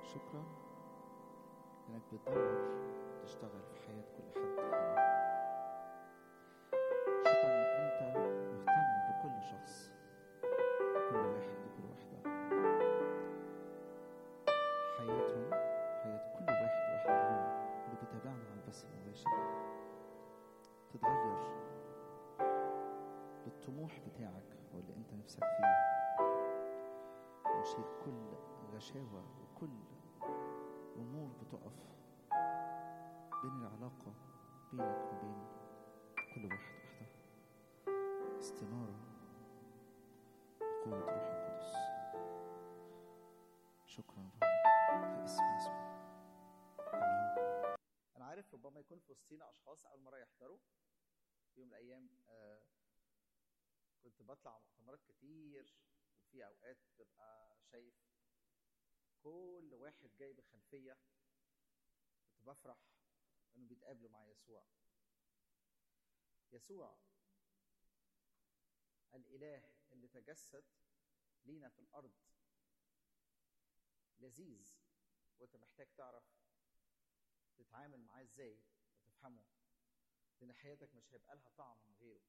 شكرا انك بتدور تشتغل في حياة كل حد شكرا ان انت مهتم بكل شخص بكل واحد بكل واحدة حياتهم حياة كل واحد واحد منهم بتتابعنا على البث المباشر تتغير للطموح بتاعك واللي انت نفسك فيه ونشيل كل غشاوة وكل أمور بتقف بين العلاقة بينك وبين كل واحد واحدة استنارة بقوة روح القدس شكرا رب في اسم يسوع آمين انا عارف ربما يكون في وسطينا اشخاص اول مره يحضروا في يوم من الايام آه، كنت بطلع مؤتمرات كتير وفي اوقات ببقى شايف كل واحد جاي بخلفيه كنت بفرح انه بيتقابلوا مع يسوع يسوع الاله اللي تجسد لينا في الارض لذيذ وانت محتاج تعرف تتعامل معاه ازاي وتفهمه لان حياتك مش هيبقى لها طعم من غيره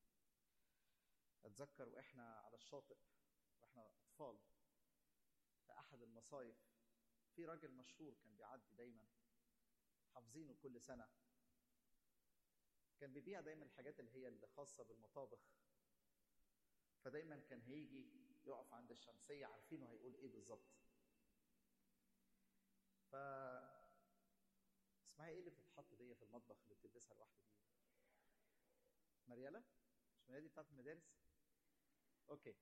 اتذكر واحنا على الشاطئ واحنا اطفال في احد المصايف في راجل مشهور كان بيعدي دايما حافظينه كل سنه كان بيبيع دايما الحاجات اللي هي اللي خاصه بالمطابخ فدايما كان هيجي يقف عند الشمسيه عارفينه هيقول ايه بالظبط ف اسمها ايه اللي بتتحط دي في المطبخ اللي بتلبسها لوحده دي مريالة مش مريالة دي بتاعت المدارس اوكي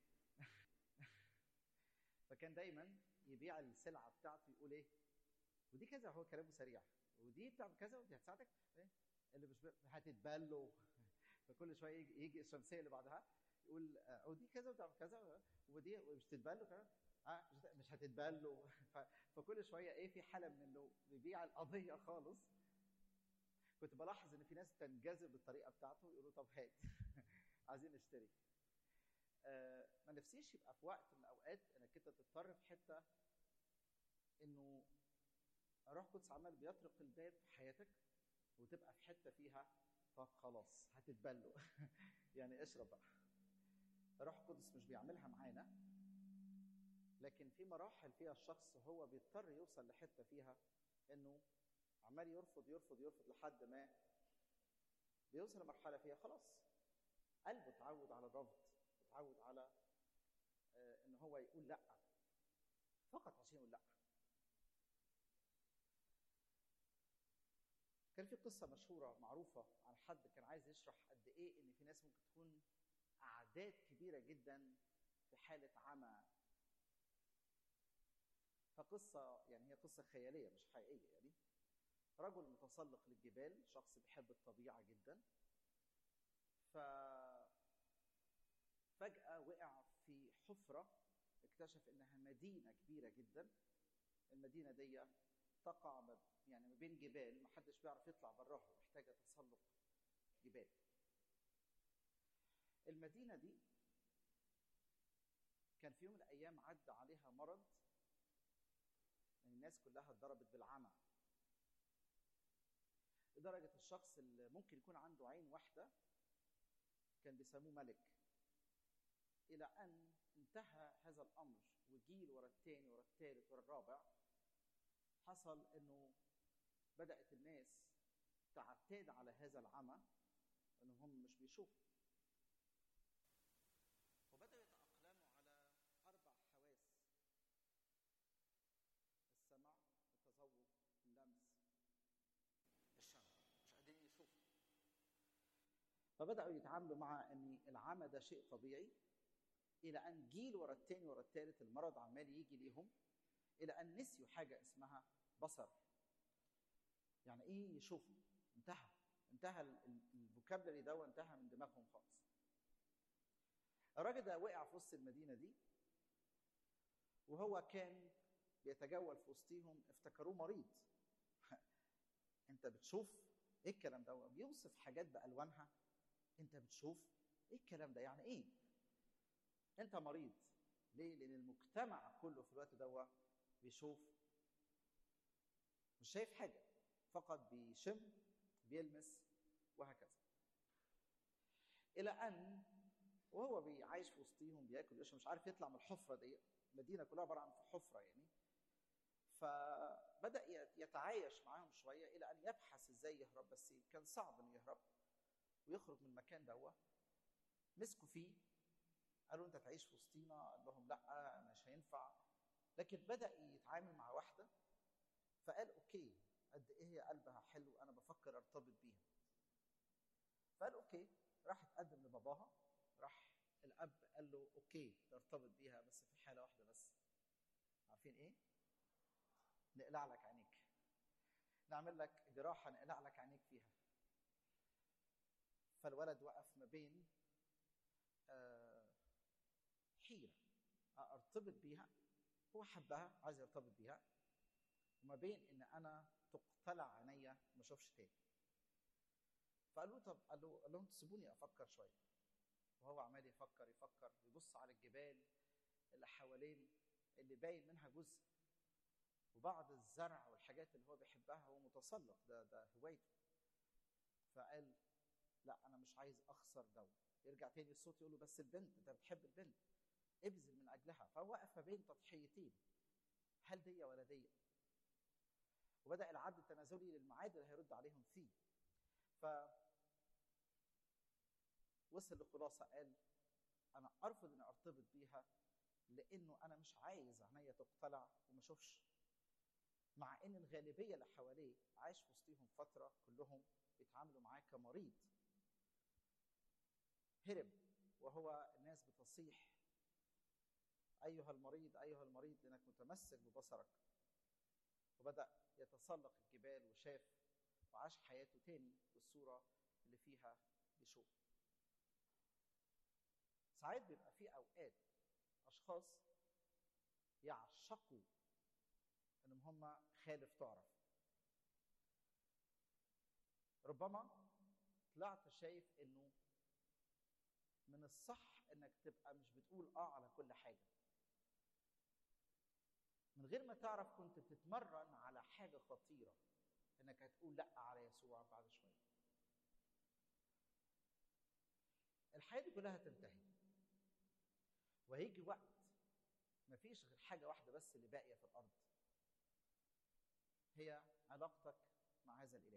فكان دايما يبيع السلعه بتاعته يقول ايه ودي كذا هو كلامه سريع ودي بتاع كذا ودي هتساعدك إيه؟ اللي مش ب- هتتبلوا فكل شويه يجي, يجي الشمسيه اللي بعدها يقول آه، ودي كذا وبتاع كذا ودي مش تتبلوا كمان آه مش هت- مش هتتبلوا ف- فكل شويه ايه في حاله من انه بيبيع القضيه خالص كنت بلاحظ ان في ناس تنجذب بالطريقه بتاعته يقولوا طب هات عايزين نشتري آه، ما نفسيش يبقى في وقت من الاوقات انك انت تضطر في حته انه روح قدس عمال بيطرق الباب في حياتك وتبقى في حته فيها طب خلاص هتتبلوا يعني اشرب بقى روح قدس مش بيعملها معانا لكن في مراحل فيها الشخص هو بيضطر يوصل لحته فيها انه عمال يرفض يرفض يرفض لحد ما بيوصل لمرحله فيها خلاص قلبه اتعود على الرفض اتعود على آه، ان هو يقول لا فقط عشان يقول لا كان في قصة مشهورة معروفة عن حد كان عايز يشرح قد إيه إن في ناس ممكن تكون أعداد كبيرة جدا في حالة عمى فقصة يعني هي قصة خيالية مش حقيقية يعني رجل متسلق للجبال شخص بيحب الطبيعة جدا ف فجأة وقع في حفرة اكتشف انها مدينة كبيرة جدا المدينة دي تقع ما- يعني ما بين جبال محدش بيعرف يطلع براها محتاجة تسلق جبال المدينة دي كان في يوم من الأيام عدى عليها مرض يعني الناس كلها اتضربت بالعمى لدرجة الشخص اللي ممكن يكون عنده عين واحدة كان بيسموه ملك إلى أن انتهى هذا الأمر وجيل ورا الثاني ورا الثالث ورا الرابع حصل إنه بدأت الناس تعتاد على هذا العمى إنهم هم مش بيشوفوا وبدأوا يتأقلموا على أربع حواس السمع التذوق اللمس الشم مش قادرين يشوفوا فبدأوا يتعاملوا مع ان العمى ده شيء طبيعي الى ان جيل ورا التاني ورا التالت المرض عمال يجي ليهم الى ان نسيوا حاجه اسمها بصر يعني ايه يشوفوا انتهى انتهى ال- ال- الفوكابلري ده وانتهى من دماغهم خالص الراجل ده وقع في وسط المدينه دي وهو كان بيتجول في وسطيهم افتكروه مريض انت بتشوف ايه الكلام ده بيوصف حاجات بالوانها انت بتشوف ايه الكلام ده يعني ايه انت مريض ليه لان المجتمع كله في الوقت ده بيشوف مش شايف حاجه فقط بيشم بيلمس وهكذا الى ان وهو بي- عايش في وسطيهم بياكل ويشرب مش عارف يطلع من الحفره دي المدينه كلها عباره عن حفره يعني فبدا ي- يتعايش معاهم شويه الى ان يبحث ازاي يهرب بس كان صعب انه يهرب ويخرج من المكان دوت مسكوا فيه قالوا انت تعيش في وسطينا قال لهم لا مش هينفع لكن بدا يتعامل مع واحده فقال اوكي قد ايه هي قلبها حلو انا بفكر ارتبط بيها فقال اوكي راح اتقدم لباباها راح الاب قال له اوكي ترتبط بيها بس في حاله واحده بس عارفين ايه نقلع لك عينيك نعمل لك جراحه نقلع لك عينيك فيها فالولد وقف ما بين آه، حيره ارتبط بيها هو حبها عايز يرتبط بيها وما بين ان انا تقتلع عينيا ما اشوفش تاني فقال له طب قال له قال لهم تسيبوني افكر شويه وهو عمال يفكر يفكر يبص على الجبال اللي حوالين اللي باين منها جزء وبعض الزرع والحاجات اللي هو بيحبها هو متسلق ده ده هوايته فقال لا انا مش عايز اخسر دو يرجع تاني الصوت يقول له بس البنت انت بتحب البنت ابذل من اجلها فهو واقف ما بين تضحيتين هل دي ولا دي وبدا العد التنازلي للميعاد اللي هيرد عليهم فيه ف وصل لخلاصه قال انا ارفض اني ارتبط بيها لانه انا مش عايز عينيا تقتلع وما اشوفش مع ان الغالبيه اللي حواليه عايش في وسطهم فتره كلهم بيتعاملوا معاه كمريض هرب وهو الناس بتصيح ايها المريض ايها المريض لانك متمسك ببصرك وبدا يتسلق الجبال وشاف وعاش حياته تاني بالصوره اللي فيها بيشوف ساعات بيبقى في اوقات اشخاص يعشقوا انهم هم خالف تعرف ربما طلعت شايف انه من الصح انك تبقى مش بتقول اه على كل حاجه من غير ما تعرف كنت بتتمرن على حاجه خطيره انك هتقول لا على يسوع بعد شويه الحياه دي كلها هتنتهي وهيجي وقت مفيش غير حاجه واحده بس اللي باقيه في الارض هي علاقتك مع هذا الاله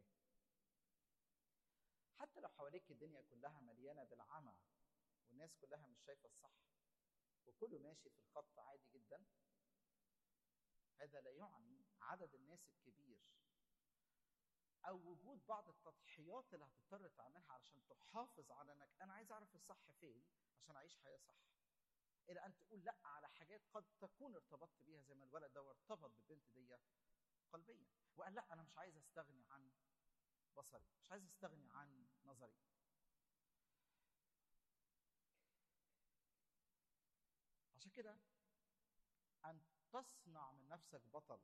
حتى لو حواليك الدنيا كلها مليانه بالعمى والناس كلها مش شايفه الصح وكله ماشي في الخط عادي جدا هذا لا يعني عدد الناس الكبير او وجود بعض التضحيات اللي هتضطر تعملها علشان تحافظ على انك انا عايز اعرف الصح فين عشان اعيش حياه صح الى ان تقول لا على حاجات قد تكون ارتبطت بيها زي ما الولد ده ارتبط بالبنت دي قلبيا وقال لا انا مش عايز استغني عن بصري مش عايز استغني عن نظري عشان كده ان تصنع من نفسك بطل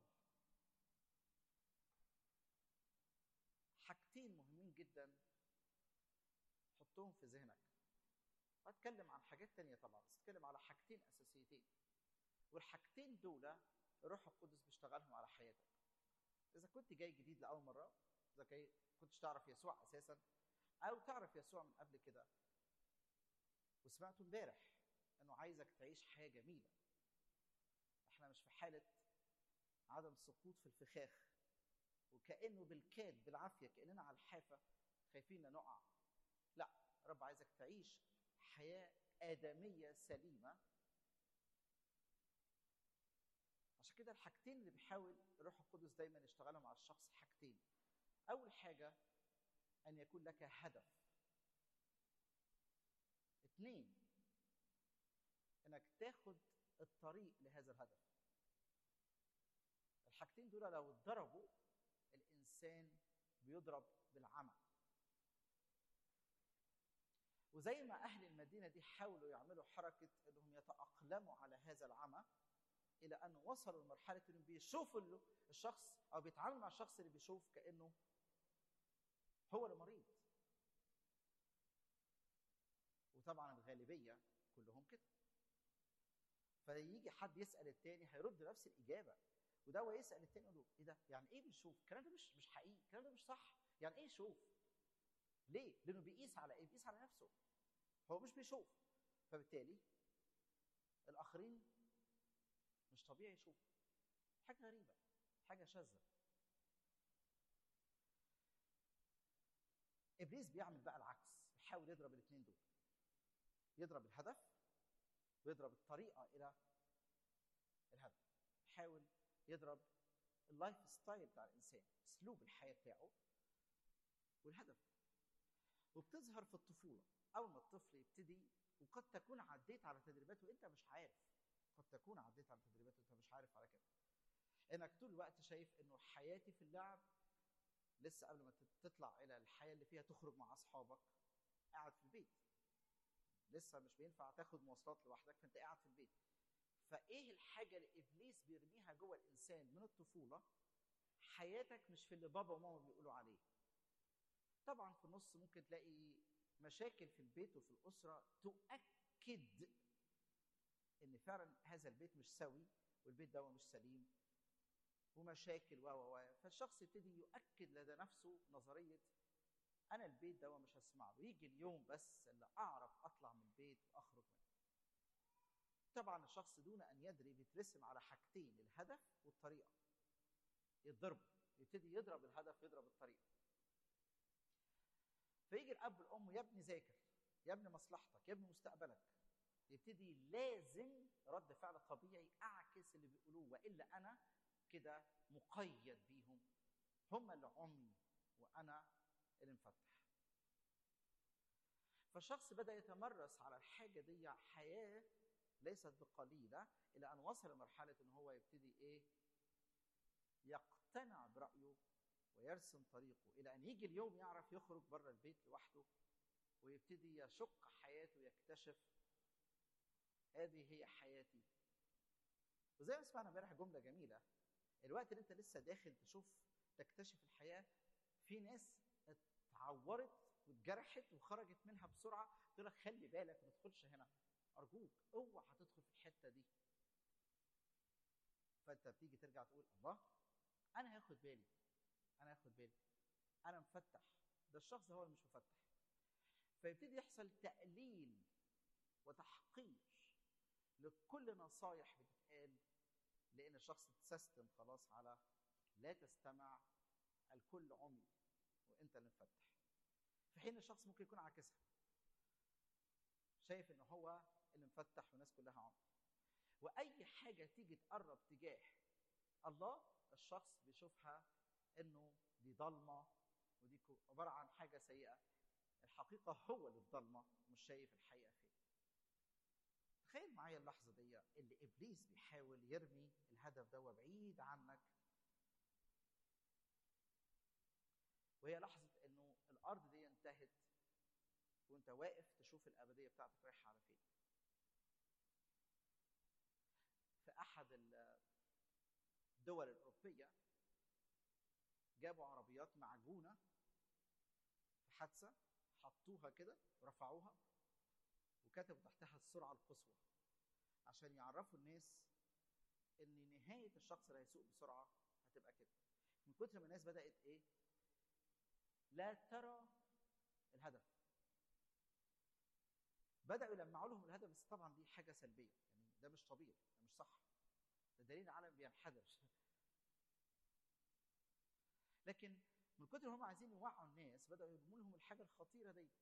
حاجتين مهمين جدا حطهم في ذهنك هتكلم عن حاجات تانية طبعا بس اتكلم على حاجتين اساسيتين والحاجتين دول الروح القدس بيشتغلهم على حياتك اذا كنت جاي جديد لاول مره اذا جاي كنتش تعرف يسوع اساسا او تعرف يسوع من قبل كده وسمعته امبارح انه عايزك تعيش حياه جميله احنا مش في حاله عدم سقوط في الفخاخ وكانه بالكاد بالعافيه كاننا على الحافه خايفين نقع لا رب عايزك تعيش حياه ادميه سليمه عشان كده الحاجتين اللي بيحاول الروح القدس دايما يشتغلهم على الشخص حاجتين اول حاجه ان يكون لك هدف اثنين انك تاخد الطريق لهذا الهدف الحاجتين دول لو اتضربوا الانسان بيضرب بالعمى وزي ما اهل المدينه دي حاولوا يعملوا حركه انهم يتاقلموا على هذا العمى الى ان وصلوا لمرحله انهم بيشوفوا ال- الشخص او بيتعاملوا مع الشخص اللي بيشوف كانه هو اللي مريض وطبعا الغالبيه كلهم كده فيجي حد يسال التاني هيرد نفس الاجابه وده هو يسال التاني يقول له ايه ده يعني ايه بيشوف الكلام ده مش مش حقيقي الكلام ده مش صح يعني ايه يشوف ليه لانه بيقيس على ايه بيقيس على نفسه هو مش بيشوف فبالتالي الاخرين مش طبيعي يشوف حاجه غريبه حاجه شاذه ابليس بيعمل بقى العكس بيحاول يضرب الاثنين دول يضرب الهدف ويضرب الطريقه الى الهدف يحاول يضرب اللايف ستايل بتاع الانسان اسلوب الحياه بتاعه والهدف وبتظهر في الطفوله اول ما الطفل يبتدي وقد تكون عديت على تدريبات وانت مش عارف قد تكون عديت على تدريبات وانت مش عارف على كده انك طول الوقت شايف انه حياتي في اللعب لسه قبل ما تطلع الى الحياه اللي فيها تخرج مع اصحابك قاعد في البيت لسه مش بينفع تاخد مواصلات لوحدك فانت قاعد في البيت فايه الحاجه اللي ابليس بيرميها جوه الانسان من الطفوله حياتك مش في اللي بابا وماما بيقولوا عليه طبعا في النص ممكن تلاقي مشاكل في البيت وفي الاسره تؤكد ان فعلا هذا البيت مش سوي والبيت ده مش سليم ومشاكل و و فالشخص يبتدي يؤكد لدى نفسه نظريه انا البيت ده مش هسمع له يجي اليوم بس اللي اعرف اطلع من البيت واخرج منه طبعا الشخص دون ان يدري بيترسم على حاجتين الهدف والطريقه يضربه يبتدي يضرب الهدف يضرب الطريقه فيجي الاب والام يا ابني ذاكر يا ابني مصلحتك يا ابني مستقبلك يبتدي لازم رد فعل طبيعي اعكس اللي بيقولوه والا انا كده مقيد بيهم هم اللي عمي وانا اللي مفتح فالشخص بدا يتمرس على الحاجه دي حياه ليست بقليله الى ان وصل لمرحله ان هو يبتدي ايه يقتنع برايه ويرسم طريقه الى ان يجي اليوم يعرف يخرج بره البيت لوحده ويبتدي يشق حياته يكتشف هذه هي حياتي وزي ما سمعنا امبارح جمله جميله الوقت اللي انت لسه داخل تشوف تكتشف الحياه في ناس اتعورت واتجرحت وخرجت منها بسرعه تقول لك خلي بالك ما تدخلش هنا ارجوك اوعى هتدخل في الحته دي فانت بتيجي ترجع تقول الله انا هاخد بالي انا هاخد بالي انا مفتح ده الشخص هو اللي مش مفتح فيبتدي يحصل تقليل وتحقير لكل نصايح بتتقال لان الشخص اتسيستم خلاص على لا تستمع الكل عمي وانت اللي مفتح في حين الشخص ممكن يكون عاكسها شايف ان هو اللي مفتح والناس كلها عمي واي حاجه تيجي تقرب تجاه الله الشخص بيشوفها انه دي ضلمه ودي عباره عن حاجه سيئه الحقيقه هو اللي الضلمه مش شايف الحقيقه فين تخيل معايا اللحظه دي اللي ابليس بيحاول يرمي الهدف ده بعيد عنك وهي لحظه انه الارض دي انتهت وانت واقف تشوف الابديه بتاعتك رايحه على فين في احد الدول الاوروبيه جابوا عربيات معجونه في حادثه حطوها كده ورفعوها وكتبوا تحتها السرعه القصوى عشان يعرفوا الناس ان نهايه الشخص اللي هيسوق بسرعه هتبقى كده من كتر ما الناس بدات ايه لا ترى الهدف بداوا يلمعوا لهم الهدف بس طبعا دي حاجه سلبيه يعني ده مش طبيعي ده مش صح ده دليل العالم بينحدر لكن من كتر ما هم عايزين يوعوا الناس بداوا يرموا لهم الحاجه الخطيره دي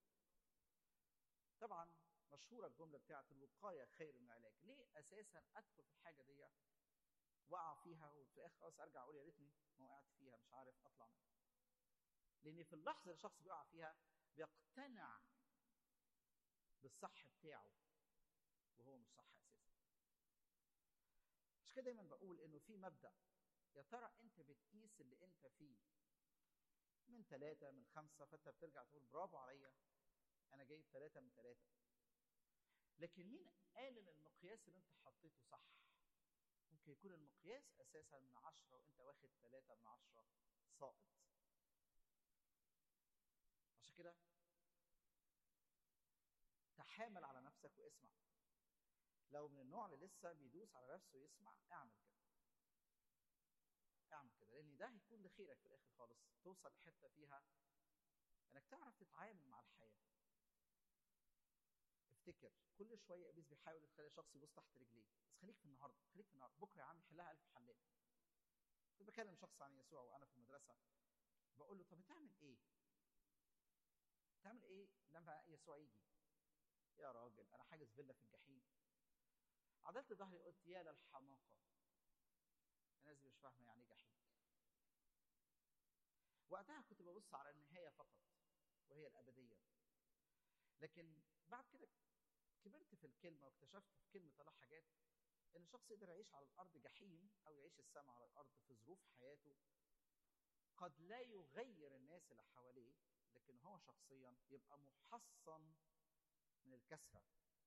طبعا مشهوره الجمله بتاعت الوقايه خير من العلاج ليه اساسا ادخل في الحاجه دي واقع فيها وفي الاخر خلاص ارجع اقول يا ريتني ما وقعت فيها مش عارف اطلع منها لان في اللحظه اللي الشخص بيقع فيها بيقتنع بالصح بتاعه وهو مش صح اساسا مش كده دايما بقول انه في مبدا يا ترى انت بتقيس اللي انت فيه من ثلاثة من خمسة فانت بترجع تقول برافو عليا انا جايب ثلاثة من ثلاثة لكن مين قال ان المقياس اللي انت حطيته صح ممكن يكون المقياس اساسا من عشرة وانت واخد ثلاثة من عشرة ساقط عشان كده تحامل على نفسك واسمع لو من النوع اللي لسه بيدوس على نفسه يسمع اعمل كده اعمل كده لان ده هيكون لخيرك في الاخر خالص توصل لحته فيها انك تعرف تتعامل مع الحياه افتكر كل شويه ابليس بيحاول يخلي شخص يبص تحت رجليه بس خليك في النهارده خليك في النهارده بكره يا عم يحلها الف حلال كنت بكلم شخص عن يسوع وانا في المدرسه بقول له طب بتعمل ايه تعمل ايه لما يسوع يجي يا راجل انا حاجز فيلا في الجحيم عدلت ظهري قلت يا للحماقه الناس دي مش فاهمه يعني ايه جحيم وقتها كنت ببص على النهايه فقط وهي الابديه لكن بعد كده كبرت في الكلمه واكتشفت في كلمه الله حاجات ان الشخص يقدر يعيش على الارض جحيم او يعيش السماء على الارض في ظروف حياته قد لا يغير الناس اللي حواليه لكن هو شخصيا يبقى محصن من الكسره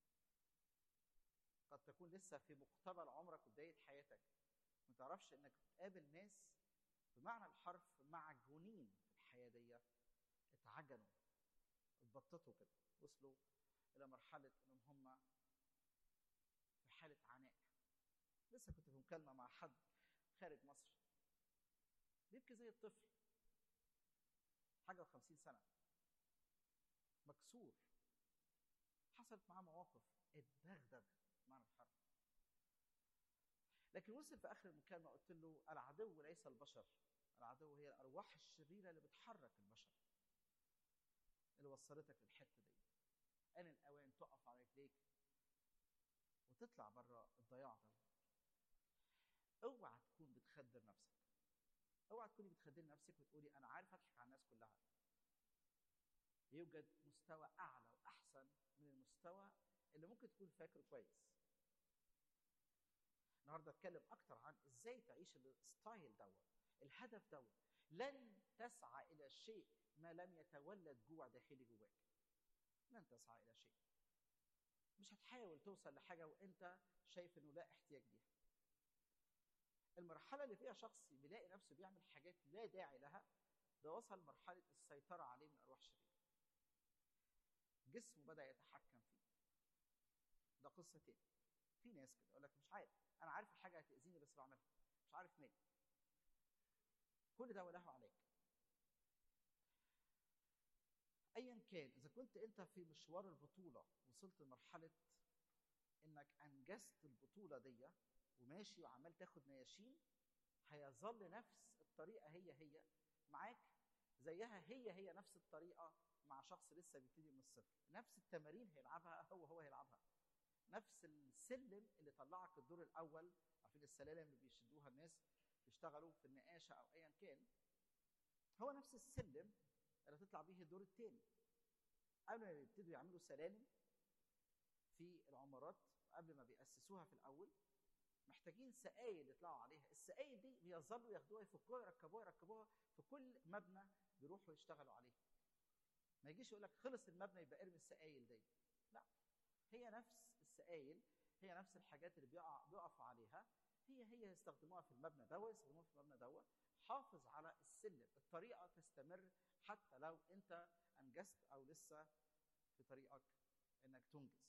قد تكون لسه في مقتبل عمرك وبدايه حياتك ما تعرفش انك تقابل ناس بمعنى الحرف معجونين في الحياه دي اتعجنوا اتبططوا كده وصلوا الى مرحله انهم هم في حاله عناء لسه كنت في مكالمه مع حد خارج مصر بيبكي زي الطفل حاجه وخمسين سنه مكسور حصلت معاه مواقف اتدغدغ معنى الحرف لكن وصل في اخر المكالمه قلت له العدو ليس البشر العدو هي الارواح الشريره اللي بتحرك البشر اللي وصلتك للحته دي ان الاوان تقف على رجليك وتطلع بره الضياع ده اوعى تكون بتخدر نفسك اوعى تكوني بتخدري نفسك وتقولي انا عارف اضحك على الناس كلها يوجد مستوى اعلى واحسن من المستوى اللي ممكن تكون فاكره كويس النهارده اتكلم اكتر عن ازاي تعيش الستايل دوت الهدف دوت لن تسعى الى شيء ما لم يتولد جوع داخلي جواك لن تسعى الى شيء مش هتحاول توصل لحاجه وانت شايف انه لا احتياج ليها المرحله اللي فيها شخص بيلاقي نفسه بيعمل حاجات لا داعي لها ده وصل مرحله السيطره عليه من ارواح شريره جسمه بدا يتحكم فيه ده قصه تاني في ناس كده يقول لك مش عارف انا عارف الحاجه هتاذيني بس بعملها مش عارف مالي كل ده وله عليك ايا كان اذا كنت انت في مشوار البطوله وصلت لمرحله انك انجزت البطوله دي وماشي وعمال تاخد نياشين هيظل نفس الطريقه هي هي معاك زيها هي هي نفس الطريقه مع شخص لسه بيبتدي من الصفر نفس التمارين هيلعبها هو هو هيلعبها نفس السلم اللي طلعك الدور الاول عارفين السلالم اللي بيشدوها الناس بيشتغلوا في النقاشه او ايا كان هو نفس السلم اللي هتطلع بيه الدور الثاني قبل ما يبتدوا يعملوا سلالم في العمارات قبل ما بيأسسوها في الاول محتاجين سقايل يطلعوا عليها السقايل دي بيظلوا ياخدوها يفكوها يركبوها يركبوها في كل مبنى بيروحوا يشتغلوا عليه ما يجيش يقول لك خلص المبنى يبقى ارمي السقايل دي لا هي نفس السقايل هي نفس الحاجات اللي بيقع بيقفوا عليها هي هي يستخدموها في المبنى ده ويستخدموها في المبنى ده حافظ على السلم الطريقه تستمر حتى لو انت انجزت او لسه في طريقك انك تنجز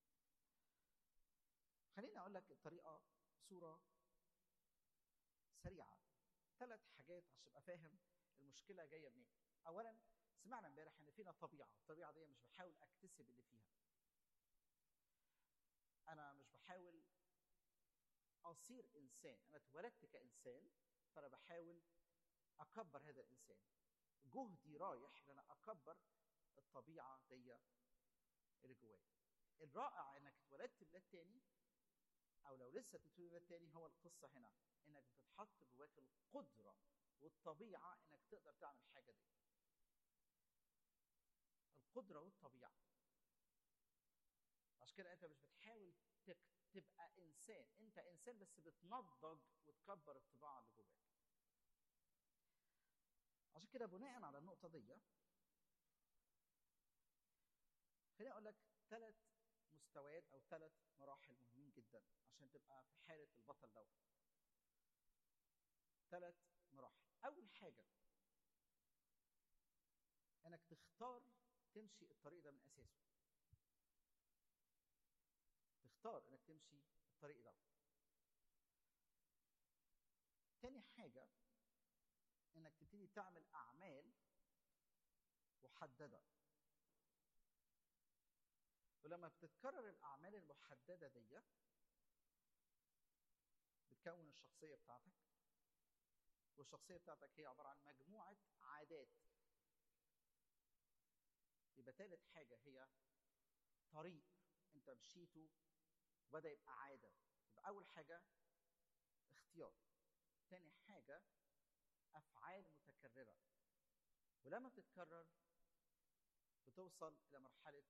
خليني اقول لك الطريقه بصوره سريعه ثلاث حاجات عشان ابقى فاهم المشكله جايه منين اولا سمعنا امبارح ان فينا طبيعه الطبيعه دي مش بحاول اكتسب اللي فيها انا مش بحاول اصير انسان انا اتولدت كانسان فانا بحاول اكبر هذا الانسان جهدي رايح ان انا اكبر الطبيعه دي اللي جوايا الرائع انك اتولدت بلاد تاني او لو لسه بتتولد بلاد تاني هو القصه هنا انك بتتحط جواك القدره والطبيعه انك تقدر تعمل حاجه دي القدره والطبيعه عشان كده انت مش بتحاول تك... تبقى انسان انت انسان بس بتنضج وتكبر الطباعه اللي جواك عشان كده بناء على النقطه دي خليني اقول لك ثلاث مستويات او ثلاث مراحل مهمين جدا عشان تبقى في حاله البطل دوت ثلاث مراحل اول حاجه انك تختار تمشي الطريق ده من اساسه تختار انك تمشي الطريق ده تاني حاجه انك تبتدي تعمل اعمال محدده ولما بتتكرر الاعمال المحدده دي بتكون الشخصيه بتاعتك والشخصيه بتاعتك هي عباره عن مجموعه عادات يبقى ثالث حاجه هي طريق انت مشيته وبدا يبقى عاده يبقى اول حاجه اختيار تاني حاجه افعال متكرره ولما بتتكرر بتوصل الى مرحله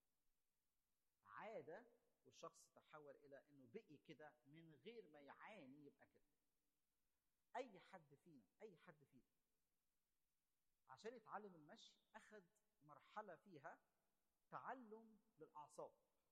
عاده والشخص تحول الى انه بقي كده من غير ما يعاني يبقى كده اي حد فينا اي حد فينا عشان يتعلم المشي اخذ مرحله فيها تعلم للاعصاب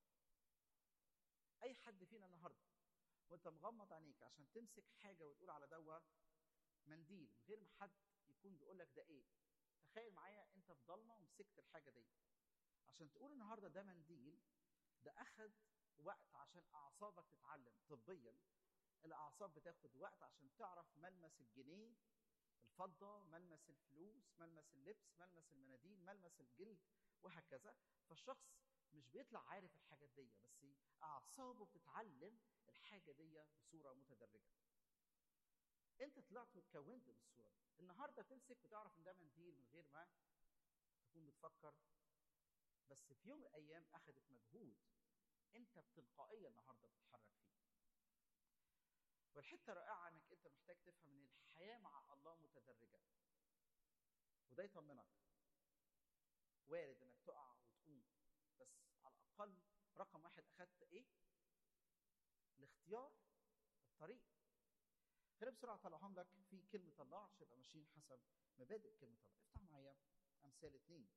اي حد فينا النهارده وانت مغمض عينيك عشان تمسك حاجه وتقول على دوا منديل من غير ما حد يكون بيقول لك ده ايه تخيل معايا انت في ضلمه ومسكت الحاجه دي عشان تقول النهارده ده منديل ده اخذ وقت عشان اعصابك تتعلم طبيا الاعصاب بتاخد وقت عشان تعرف ملمس الجنيه الفضه ملمس الفلوس ملمس اللبس ملمس المناديل ملمس الجلد وهكذا فالشخص مش بيطلع عارف الحاجات دي بس اعصابه بتتعلم الحاجه دي بصوره متدرجه انت طلعت واتكونت بالصوره دي النهارده تمسك وتعرف ان ده منديل من غير ما تكون بتفكر بس في يوم من الايام اخذت مجهود انت بتلقائيه النهارده بتتحرك فيه والحته الرائعه انك انت محتاج تفهم ان الحياه مع الله متدرجه وده يطمنك وارد انك تقع وتقوم بس على الاقل رقم واحد اخذت ايه؟ الاختيار الطريق خلينا بسرعه اطلعهم لك في كلمه الله عشان يبقى ماشيين حسب مبادئ كلمه الله افتح معايا امثال اثنين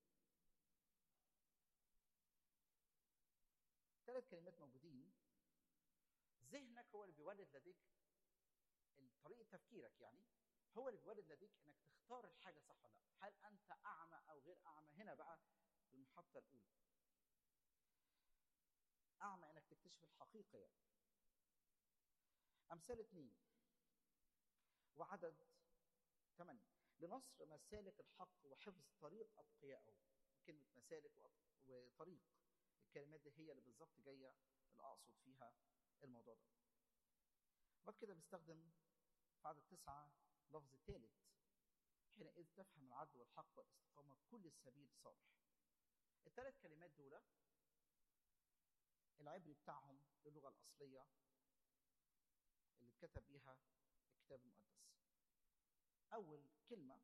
ثلاث كلمات موجودين ذهنك هو اللي بيولد لديك طريقه تفكيرك يعني هو اللي بيولد لديك انك تختار الحاجه صح ولا لا هل انت اعمى او غير اعمى هنا بقى المحطه الاولى اعمى انك تكتشف الحقيقه يعني امثال اثنين وعدد ثمانية لنصر مسالك الحق وحفظ طريق أتقيائه كلمة مسالك وطريق الكلمات دي هي اللي بالظبط جاية اللي أقصد فيها الموضوع ده بعد كده بيستخدم في عدد تسعة لفظ ثالث حينئذ تفهم العدل والحق والاستقامة كل السبيل صالح الثلاث كلمات دول العبري بتاعهم اللغة الأصلية اللي اتكتب بيها الكتاب المقدس أول كلمة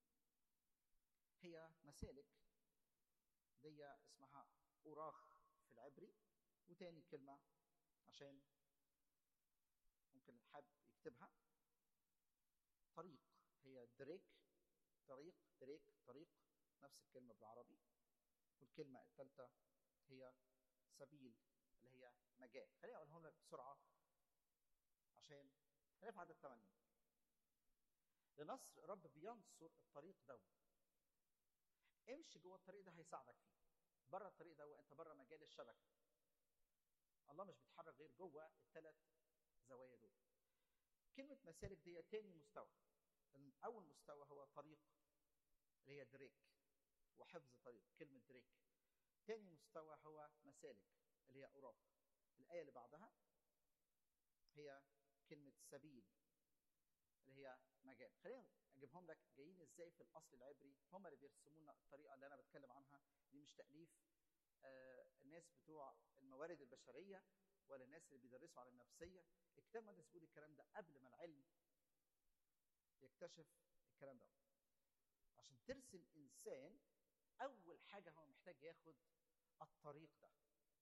هي مسالك دي اسمها أوراخ في العبري وتاني كلمة عشان ممكن الحب يكتبها طريق هي دريك طريق دريك طريق نفس الكلمة بالعربي والكلمة الثالثة هي سبيل اللي هي مجال خليني أقولهم لك بسرعة عشان خلينا في عدد ثمانية لنصر الرب بينصر الطريق ده امشي جوه الطريق ده هيساعدك فيه بره الطريق ده انت بره مجال الشبكه الله مش بيتحرك غير جوه الثلاث زوايا دول كلمه مسالك دي تاني مستوى اول مستوى هو طريق اللي هي دريك وحفظ طريق كلمه دريك تاني مستوى هو مسالك اللي هي اوراق الايه اللي بعدها هي كلمه سبيل اللي هي مجال خلينا اجيبهم لك جايين ازاي في الاصل العبري هم اللي بيرسموا لنا الطريقه اللي انا بتكلم عنها دي مش تاليف آه الناس بتوع الموارد البشريه ولا الناس اللي بيدرسوا على النفسيه الكتاب المقدس بيقول الكلام ده قبل ما العلم يكتشف الكلام ده عشان ترسم انسان اول حاجه هو محتاج ياخد الطريق ده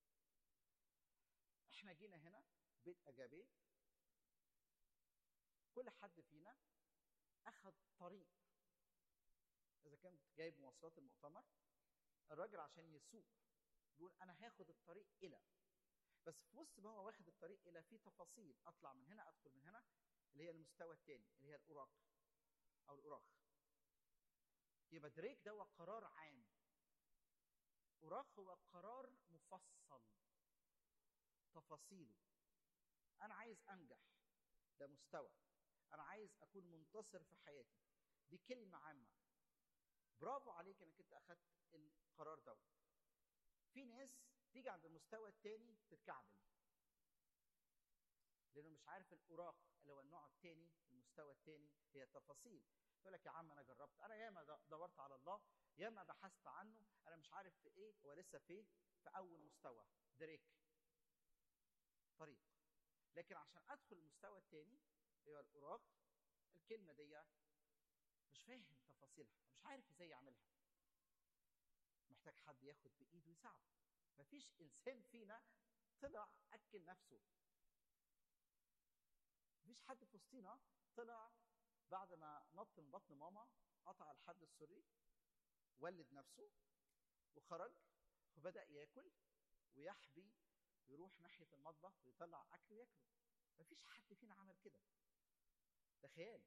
احنا جينا هنا بيت اجابيه كل حد فينا اخذ طريق اذا كنت جايب مواصلات المؤتمر الراجل عشان يسوق بيقول انا هاخد الطريق الى بس في وسط ما هو واخد الطريق الى في تفاصيل اطلع من هنا ادخل من هنا اللي هي المستوى الثاني اللي هي الاوراق او الاوراق يبقى دريك ده هو قرار عام اوراق هو قرار مفصل تفاصيله انا عايز انجح ده مستوى انا عايز اكون منتصر في حياتي دي كلمه عامه برافو عليك انك انت اخدت القرار دوت في ناس تيجي عند المستوى الثاني تتكعبل لانه مش عارف الاوراق اللي هو النوع الثاني المستوى الثاني هي التفاصيل يقول لك يا عم انا جربت انا ياما دورت على الله ياما بحثت عنه انا مش عارف في ايه هو لسه في في اول مستوى دريك طريق لكن عشان ادخل المستوى الثاني هي الاوراق الكلمه دي مش فاهم تفاصيلها مش عارف ازاي يعملها محتاج حد ياخد بايده ويساعده مفيش انسان فينا طلع اكل نفسه مفيش حد في وسطينا طلع بعد ما نط من بطن ماما قطع الحد السري ولد نفسه وخرج وبدا ياكل ويحبي يروح ناحيه المطبخ ويطلع اكل وياكله مفيش حد فينا عمل كده ده خيال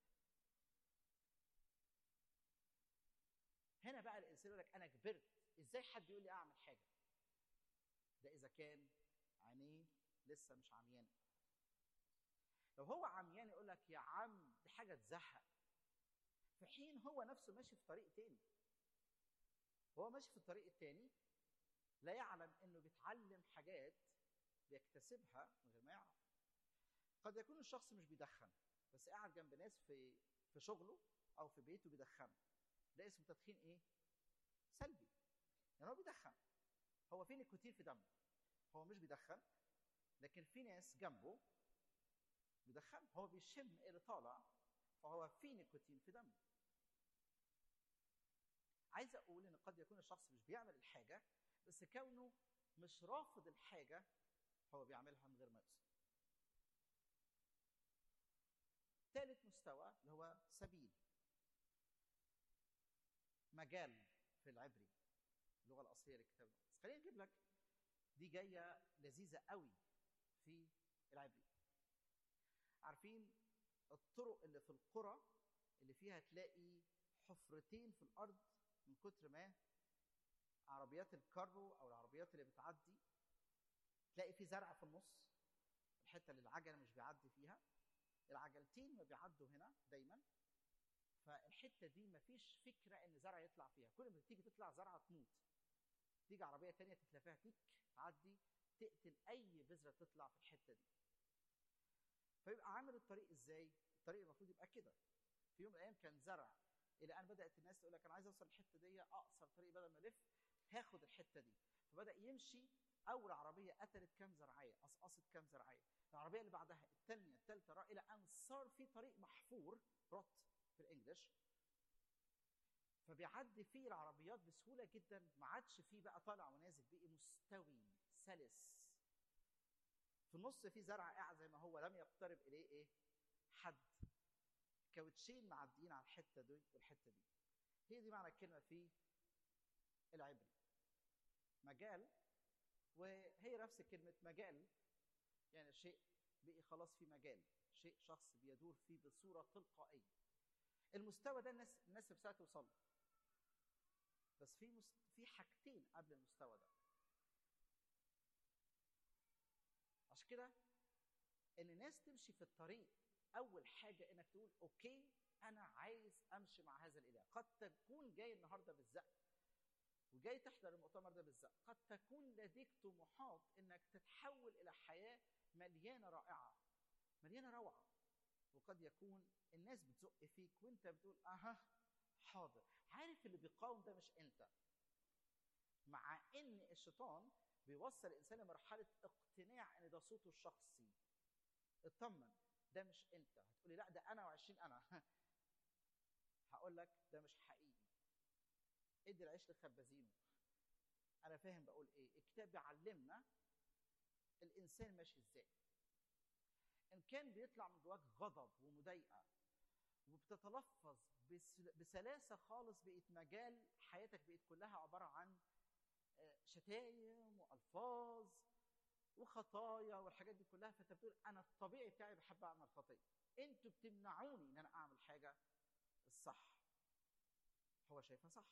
هنا بقى الانسان يقول لك انا كبرت ازاي حد يقول لي اعمل حاجه ده اذا كان عينيه لسه مش عميانه لو هو عميان يقول لك يا عم دي حاجه تزهق في حين هو نفسه ماشي في طريق تاني هو ماشي في الطريق التاني لا يعلم انه بيتعلم حاجات بيكتسبها من غير ما يعرف قد يكون الشخص مش بيدخن بس قاعد جنب ناس في في شغله او في بيته بيدخنوا ده اسمه تدخين ايه سلبي يعني هو بيدخن هو في نيكوتين في دمه هو مش بيدخن لكن في ناس جنبه بيدخن هو بيشم اللي طالع فهو في نيكوتين في دمه عايز اقول ان قد يكون الشخص مش بيعمل الحاجه بس كونه مش رافض الحاجه هو بيعملها من غير ما يقصد ثالث مستوى اللي هو سبيل مجال في العبري اللغه الاصليه للكتاب المقدس خلينا نجيب لك دي جايه لذيذه قوي في العبري عارفين الطرق اللي في القرى اللي فيها تلاقي حفرتين في الارض من كتر ما عربيات الكارو او العربيات اللي بتعدي تلاقي في زرع في النص الحته اللي العجله مش بيعدي فيها العجلتين ما بيعدوا هنا دايما فالحته دي ما فيش فكره ان زرع يطلع فيها كل ما تيجي تطلع زرعه تموت تيجي عربيه تانية تتلافاها تك تعدي تقتل اي بذره تطلع في الحته دي فيبقى عامل الطريق ازاي الطريق المفروض يبقى كده في يوم من الايام كان زرع الى ان بدات الناس تقول لك انا عايز اوصل الحته دي اقصر طريق بدل ما الف هاخد الحته دي فبدا يمشي اول عربيه قتلت كام زرعيه قصقصت كام زرعيه العربيه اللي بعدها الثانيه الثالثه الى ان صار في طريق محفور رط في الانجليش فبيعدي فيه العربيات بسهوله جدا ما عادش فيه بقى طالع ونازل بقي مستوي سلس في النص في زرع قاعد زي ما هو لم يقترب اليه ايه حد كاوتشين معديين على الحته دي والحته دي هي دي معنى الكلمه في العبري مجال وهي نفس كلمه مجال يعني شيء بقي خلاص في مجال شيء شخص بيدور فيه بصوره تلقائيه المستوى ده الناس الناس نفسها توصل له بس في مست... في حاجتين قبل المستوى ده عشان كده ان الناس تمشي في الطريق اول حاجه انك تقول اوكي انا عايز امشي مع هذا الاله قد تكون جاي النهارده بالزق وجاي تحضر المؤتمر ده بالزق قد تكون لديك طموحات انك تتحول الى حياه مليانه رائعه مليانه روعه وقد يكون الناس بتزق فيك وانت بتقول اها حاضر عارف اللي بيقاوم ده مش انت مع ان الشيطان بيوصل الانسان لمرحله اقتناع ان ده صوته الشخصي اطمن ده مش انت هتقولي لا ده انا وعشرين انا هقول لك ده مش حقيقي ادي العيش لخبازينه انا فاهم بقول ايه الكتاب بيعلمنا الانسان ماشي ازاي ان كان بيطلع من جواك غضب ومضايقه وبتتلفظ بسلاسه خالص بقت مجال حياتك بقت كلها عباره عن شتايم والفاظ وخطايا والحاجات دي كلها فانت بتقول انا الطبيعي بتاعي بحب اعمل خطيه انتوا بتمنعوني ان انا اعمل حاجه الصح هو شايفها صح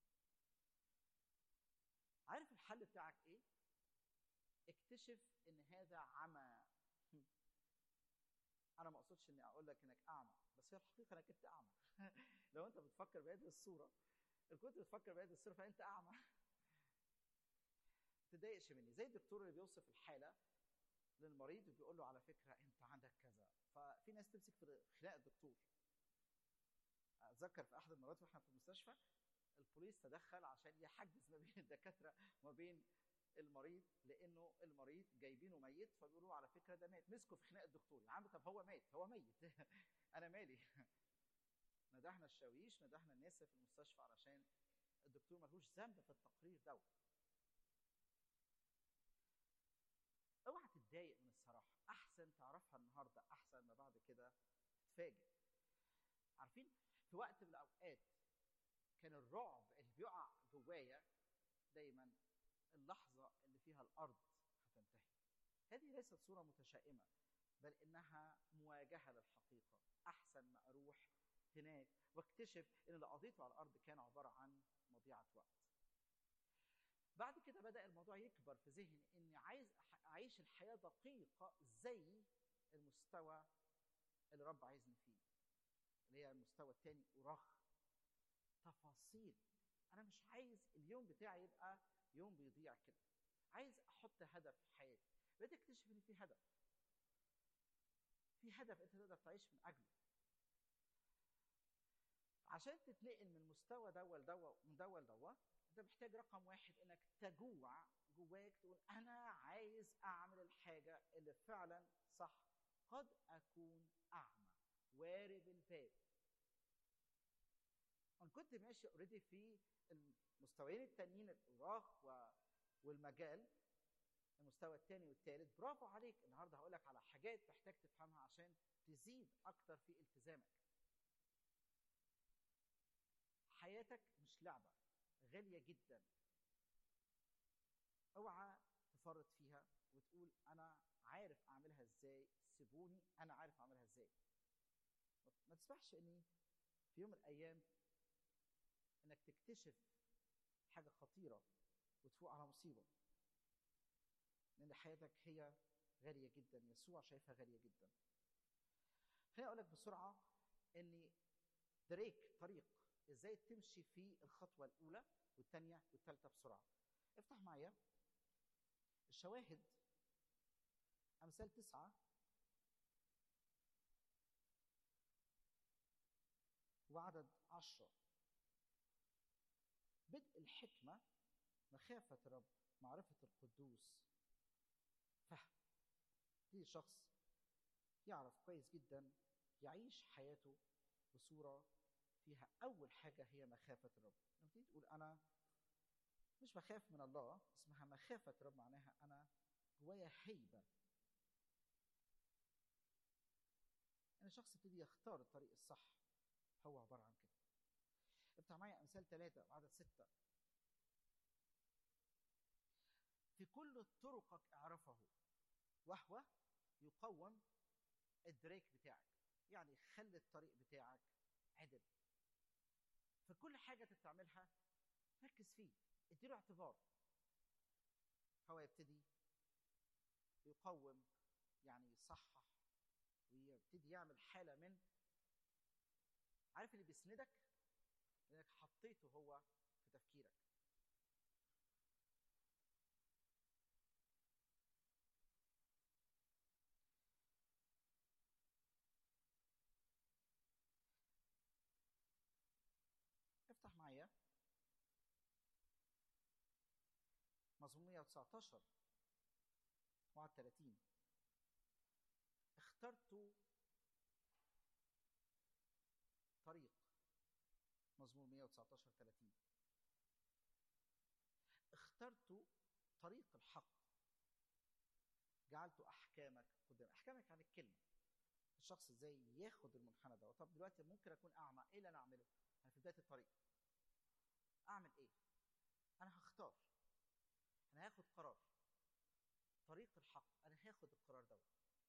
عارف الحل بتاعك ايه اكتشف ان هذا عمى انا ما اقصدش اني اقول لك انك اعمى بس هي الحقيقه انك انت اعمى لو انت بتفكر بهذه الصوره لو كنت بتفكر بهذه الصوره فانت اعمى ما تضايقش مني زي الدكتور اللي بيوصف الحاله للمريض وبيقول له على فكره انت عندك كذا ففي ناس تمسك في خناق الدكتور اتذكر في احد المرات واحنا في المستشفى البوليس تدخل عشان يحجز ما بين الدكاتره وما بين المريض لانه المريض جايبينه ميت فبيقولوا على فكره ده مات مسكوا في خناق الدكتور يا عم طب هو مات هو ميت انا مالي ندهنا الشاويش ندهنا الناس في المستشفى علشان الدكتور ملهوش ذنب في التقرير دوت اوعى تتضايق من الصراحه احسن تعرفها النهارده احسن ما بعد كده تتفاجئ عارفين في وقت من الاوقات كان الرعب اللي بيقع جوايا دايما اللحظه اللي فيها الارض هتنتهي هذه ليست صوره متشائمه بل انها مواجهه للحقيقه احسن ما اروح هناك واكتشف ان اللي قضيته على الارض كان عباره عن مضيعه وقت بعد كده بدا الموضوع يكبر في ذهني اني عايز اعيش الحياه دقيقه زي المستوى اللي رب عايزني فيه اللي هي المستوى الثاني ارخ تفاصيل انا مش عايز اليوم بتاعي يبقى يوم بيضيع كده عايز احط هدف في حياتي بدأت اكتشف ان في هدف في هدف انت تقدر تعيش من اجله عشان تتنقل من مستوى دوا لدوا من دوا لدوا انت محتاج رقم واحد انك تجوع جواك تقول انا عايز اعمل الحاجه اللي فعلا صح قد اكون اعمى وارب الباب انا كنت ماشي اوريدي في المستويين التانيين الاوراق و... والمجال المستوى الثاني والثالث برافو عليك النهارده هقول لك على حاجات تحتاج تفهمها عشان تزيد اكتر في التزامك حياتك مش لعبه غاليه جدا اوعى تفرط فيها وتقول انا عارف اعملها ازاي سيبوني انا عارف اعملها ازاي ما تسمحش اني في يوم من الايام انك تكتشف حاجه خطيره وتفوق على مصيبه لان حياتك هي غاليه جدا يسوع شايفها غاليه جدا خليني اقول لك بسرعه ان دريك طريق ازاي تمشي في الخطوه الاولى والثانيه والثالثه بسرعه افتح معايا الشواهد امثال تسعه وعدد عشره بدء الحكمه مخافه الرب معرفه القدوس فهم دي شخص يعرف كويس جدا يعيش حياته بصورة فيها أول حاجة هي مخافة الرب لما تيجي تقول أنا مش بخاف من الله اسمها مخافة الرب معناها أنا جوايا هيبة أن الشخص يبتدي يختار الطريق الصح هو عبارة عن كده افتح معايا أمثال ثلاثة وعدد ستة في كل طرقك اعرفه وهو يقوم الدريك بتاعك يعني خلي الطريق بتاعك عدل في كل حاجة انت بتعملها ركز فيه اديله اعتبار هو يبتدي يقوم يعني يصحح ويبتدي يعمل حالة من عارف اللي بيسندك لانك حطيته هو في تفكيرك افتح معايا مزمور 119 وعد 30 اخترت طريق مزمور 119 30 اخترت طريق الحق جعلت احكامك قدام احكامك عن الكلمه الشخص ازاي ياخد المنحنى ده طب دلوقتي ممكن اكون اعمى ايه اللي انا اعمله انا في بدايه الطريق اعمل ايه انا هختار انا هاخد قرار طريق الحق انا هاخد القرار دوت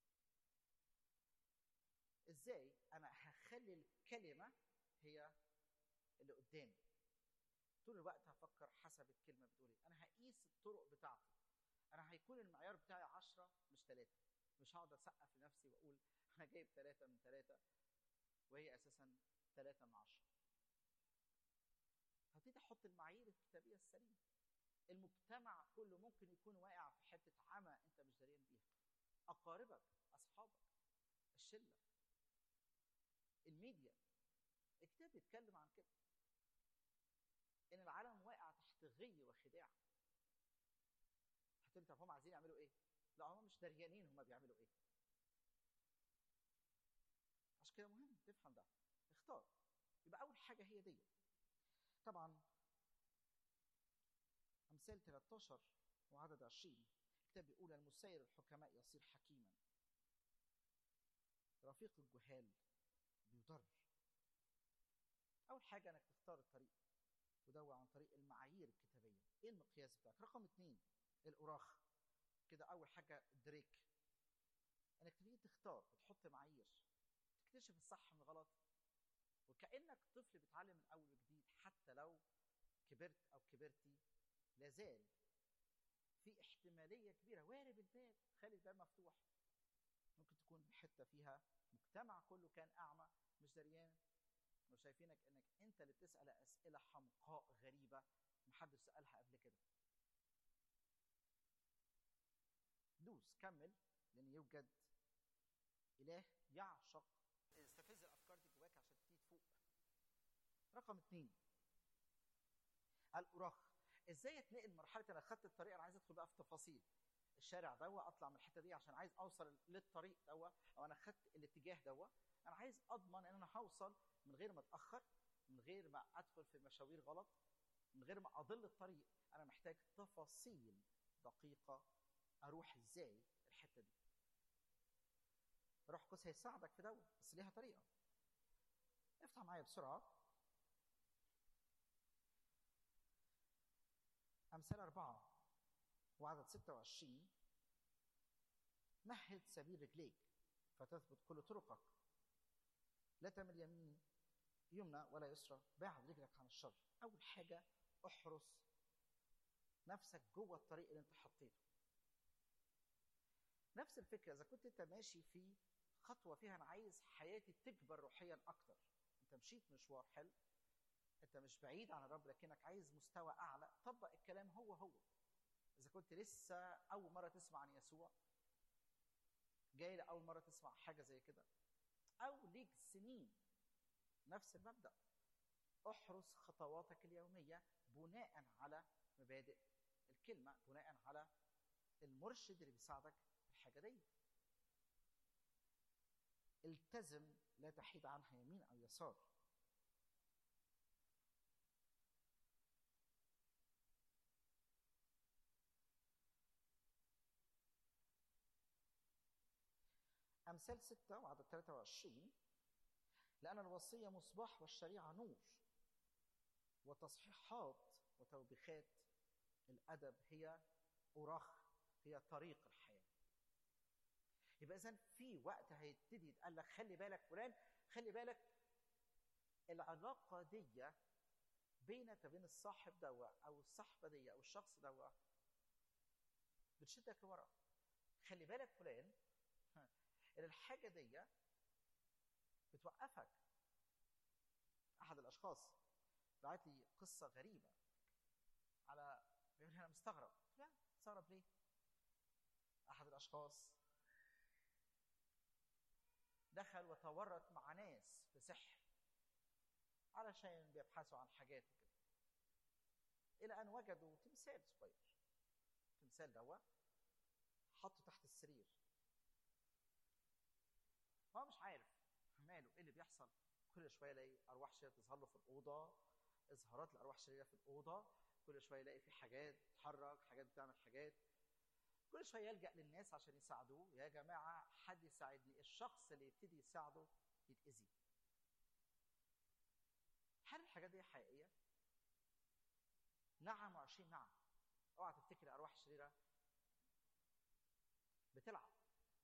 ازاي انا هخلي الكلمه هي اللي قدامي طول الوقت هفكر حسب الكلمه بتقول ايه انا هقيس الطرق بتاعتي انا هيكون المعيار بتاعي عشرة مش ثلاثة مش هقعد اسقف لنفسي واقول انا جايب ثلاثة من ثلاثة وهي أساسا ثلاثة من عشرة هبتدي أحط المعايير الكتابية السليمة المجتمع كله ممكن يكون واقع في حتة عمى أنت مش دريان بيها أقاربك أصحابك الشلة الميديا الكتاب بيتكلم عن كده ان العالم واقع تحت غي وخداع هتقولي طب هم عايزين يعملوا ايه لا هم مش دريانين هم بيعملوا ايه عشان كده مهم تفهم ده اختار يبقى اول حاجه هي دي طبعا امثال 13 وعدد 20 الكتاب بيقول المسير الحكماء يصير حكيما رفيق الجهال بيضر اول حاجه انك تختار الطريق ودور عن طريق المعايير الكتابيه ايه المقياس بتاعك رقم اتنين الاوراخ كده اول حاجه دريك انك تبتدي تختار وتحط معايير تكتشف الصح من الغلط وكانك طفل بيتعلم من اول وجديد حتى لو كبرت او كبرتي لازال في احتماليه كبيره وارب الباب خلي الباب مفتوح ممكن تكون حته فيها مجتمع كله كان اعمى مش دريان وشايفينك انك انت اللي بتسال اسئله حمقاء غريبه محدش سالها قبل كده دوس كمل لان يوجد اله يعشق استفز الافكار دي جواك عشان تبتدي تفوق رقم اثنين الاوراق ازاي اتنقل من مرحله انا خدت الطريق انا عايز ادخل بقى في تفاصيل الشارع دوا اطلع من الحته دي عشان عايز اوصل للطريق دوا او انا خدت الاتجاه دوا انا عايز اضمن ان انا هوصل من غير ما اتاخر من غير ما ادخل في مشاوير غلط من غير ما اضل الطريق انا محتاج تفاصيل دقيقه اروح ازاي الحته دي روح قدس هيساعدك في دوت بس ليها طريقه افتح معايا بسرعه امثال اربعه وعدد 26 مهد سبيل رجليك فتثبت كل طرقك لا تمل يمين يمنى ولا يسرى بعد رجلك عن الشر اول حاجه احرس نفسك جوه الطريق اللي انت حطيته نفس الفكره اذا كنت انت ماشي في خطوه فيها انا عايز حياتي تكبر روحيا اكتر انت مشيت مشوار حلو انت مش بعيد عن الرب لكنك عايز مستوى اعلى طبق الكلام هو هو اذا كنت لسه اول مره تسمع عن يسوع جاي لاول مره تسمع حاجه زي كده او ليك سنين نفس المبدا احرس خطواتك اليوميه بناء على مبادئ الكلمه بناء على المرشد اللي بيساعدك في الحاجه دي التزم لا تحيد عنها يمين او يسار أمثال ستة وعدد 23 لأن الوصية مصباح والشريعة نور وتصحيحات وتوبيخات الأدب هي أراخ هي طريق الحياة يبقى إذا في وقت هيبتدي يتقال لك خلي بالك فلان خلي بالك العلاقة دي بينك وبين الصاحب دوا أو الصحبة دي أو الشخص دوا بتشدك لورا خلي بالك فلان ان الحاجه دي بتوقفك احد الاشخاص بعت لي قصه غريبه على بيقول لي انا مستغرب لا مستغرب ليه احد الاشخاص دخل وتورط مع ناس في سحر علشان بيبحثوا عن حاجات وكده الى ان وجدوا تمثال صغير التمثال دوا حطه تحت السرير هو مش عارف ماله ايه اللي بيحصل كل شويه يلاقي ارواح شريره تظهر له في الاوضه اظهارات الارواح الشريره في الاوضه كل شويه يلاقي في حاجات بتتحرك حاجات بتعمل حاجات كل شويه يلجا للناس عشان يساعدوه يا جماعه حد يساعدني الشخص اللي يبتدي يساعده يتاذي هل الحاجات دي حقيقيه نعم وعشرين نعم اوعى تفتكر الارواح الشريره بتلعب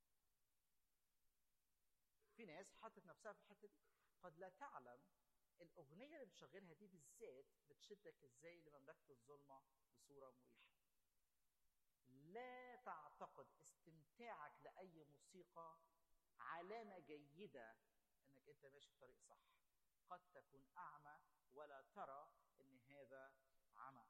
في ناس حطت نفسها في الحته دي قد لا تعلم الاغنيه اللي بتشغلها دي بالذات بتشدك ازاي لمملكه الظلمه بصوره مريحه لا تعتقد استمتاعك لاي موسيقى علامه جيده انك انت ماشي في طريق صح قد تكون اعمى ولا ترى ان هذا عمى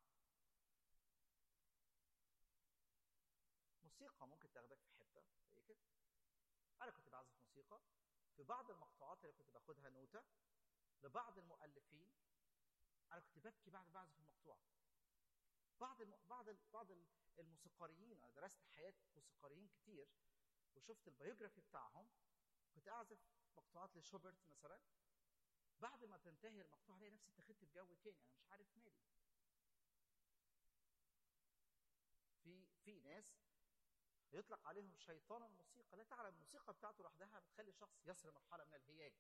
موسيقى ممكن تاخدك في حته زي كده انا كنت بعزف موسيقى في بعض المقطوعات اللي كنت باخدها نوتة لبعض المؤلفين انا كنت ببكي بعد بعزف المقطوعه بعض الم... بعض ال... بعض الموسيقاريين انا درست حياه موسيقاريين كتير وشفت البيوجرافي بتاعهم كنت اعزف مقطوعات لشوبرت مثلا بعد ما تنتهي المقطوعه الاقي نفسي اتخذت في جو تاني انا مش عارف مالي في في ناس يطلق عليهم شيطان الموسيقى لا تعلم الموسيقى بتاعته لوحدها بتخلي الشخص يصل مرحله من الهياج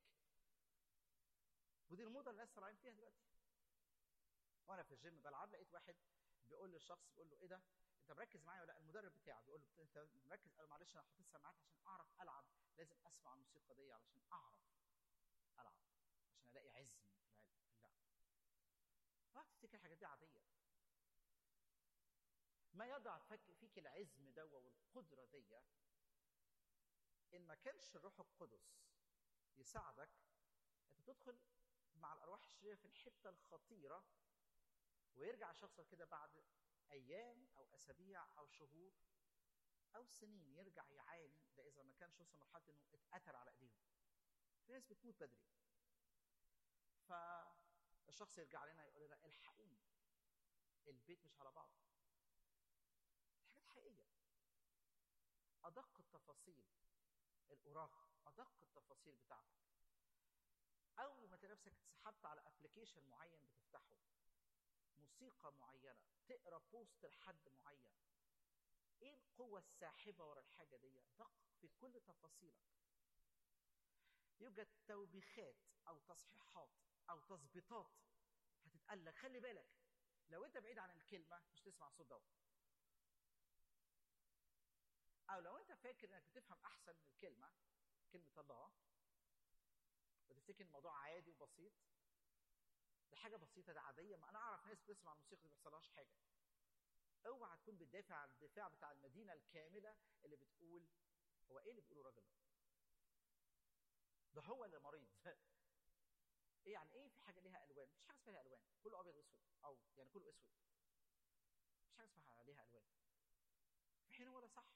ودي الموضه اللي الناس طالعين فيها دلوقتي وانا في الجيم بلعب لقيت واحد بيقول للشخص بيقول له ايه ده انت مركز معايا ولا المدرب بتاعه بيقول له انت مركز قال له معلش انا حطيت سماعات عشان اعرف العب لازم اسمع الموسيقى دي علشان اعرف العب عشان الاقي عز في اللعب اه تفتكر الحاجات دي عاديه ما يضع فك فيك العزم ده والقدره دي ان ما كانش الروح القدس يساعدك انت تدخل مع الارواح الشريره في الحته الخطيره ويرجع الشخص كده بعد ايام او اسابيع او شهور او سنين يرجع يعاني ده اذا ما كانش وصل لمرحله انه اتقتل على ايديهم في ناس بتموت بدري فالشخص يرجع لنا يقول لنا الحقوني البيت مش على بعض حاجات حقيقيه ادق التفاصيل الاوراق ادق التفاصيل بتاعتك اول ما تلاقي نفسك اتسحبت على ابلكيشن معين بتفتحه موسيقى معينه تقرا بوست لحد معين ايه القوه الساحبه ورا الحاجه دي دقق في كل تفاصيلك يوجد توبيخات او تصحيحات او تظبيطات هتتقال لك خلي بالك لو انت بعيد عن الكلمه مش تسمع صوت دوت او لو انت فاكر انك بتفهم احسن من الكلمه كلمه الله وتفتكر الموضوع عادي وبسيط ده حاجه بسيطه ده عاديه ما انا اعرف ناس بتسمع الموسيقى دي ما بيحصلهاش حاجه اوعى تكون بتدافع عن الدفاع بتاع المدينه الكامله اللي بتقول هو ايه اللي بيقوله الراجل ده ده هو اللي مريض ايه يعني ايه في حاجه ليها الوان مفيش حاجه اسمها ليها الوان كله ابيض واسود او يعني كله اسود مفيش حاجه اسمها ليها الوان في حين هو ده صح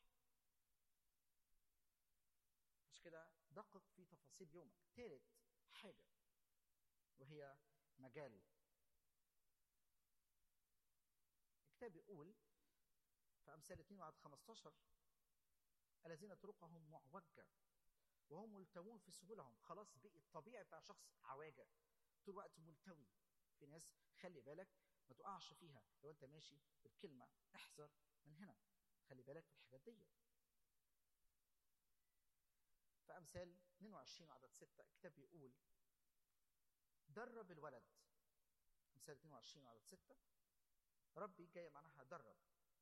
عشان كده دقق في تفاصيل يومك ثالث حاجه وهي مجال الكتاب بيقول في امثال 2 وعدد 15 الذين طرقهم معوجه وهم ملتوون في سبلهم خلاص بقي الطبيعي بتاع شخص عواجه طول الوقت ملتوي في ناس خلي بالك ما تقعش فيها لو انت ماشي بالكلمه احذر من هنا خلي بالك في الحاجات دي في امثال 22 وعدد 6 الكتاب بيقول درب الولد امثال 22 وعدد 6 ربي جايه معناها درب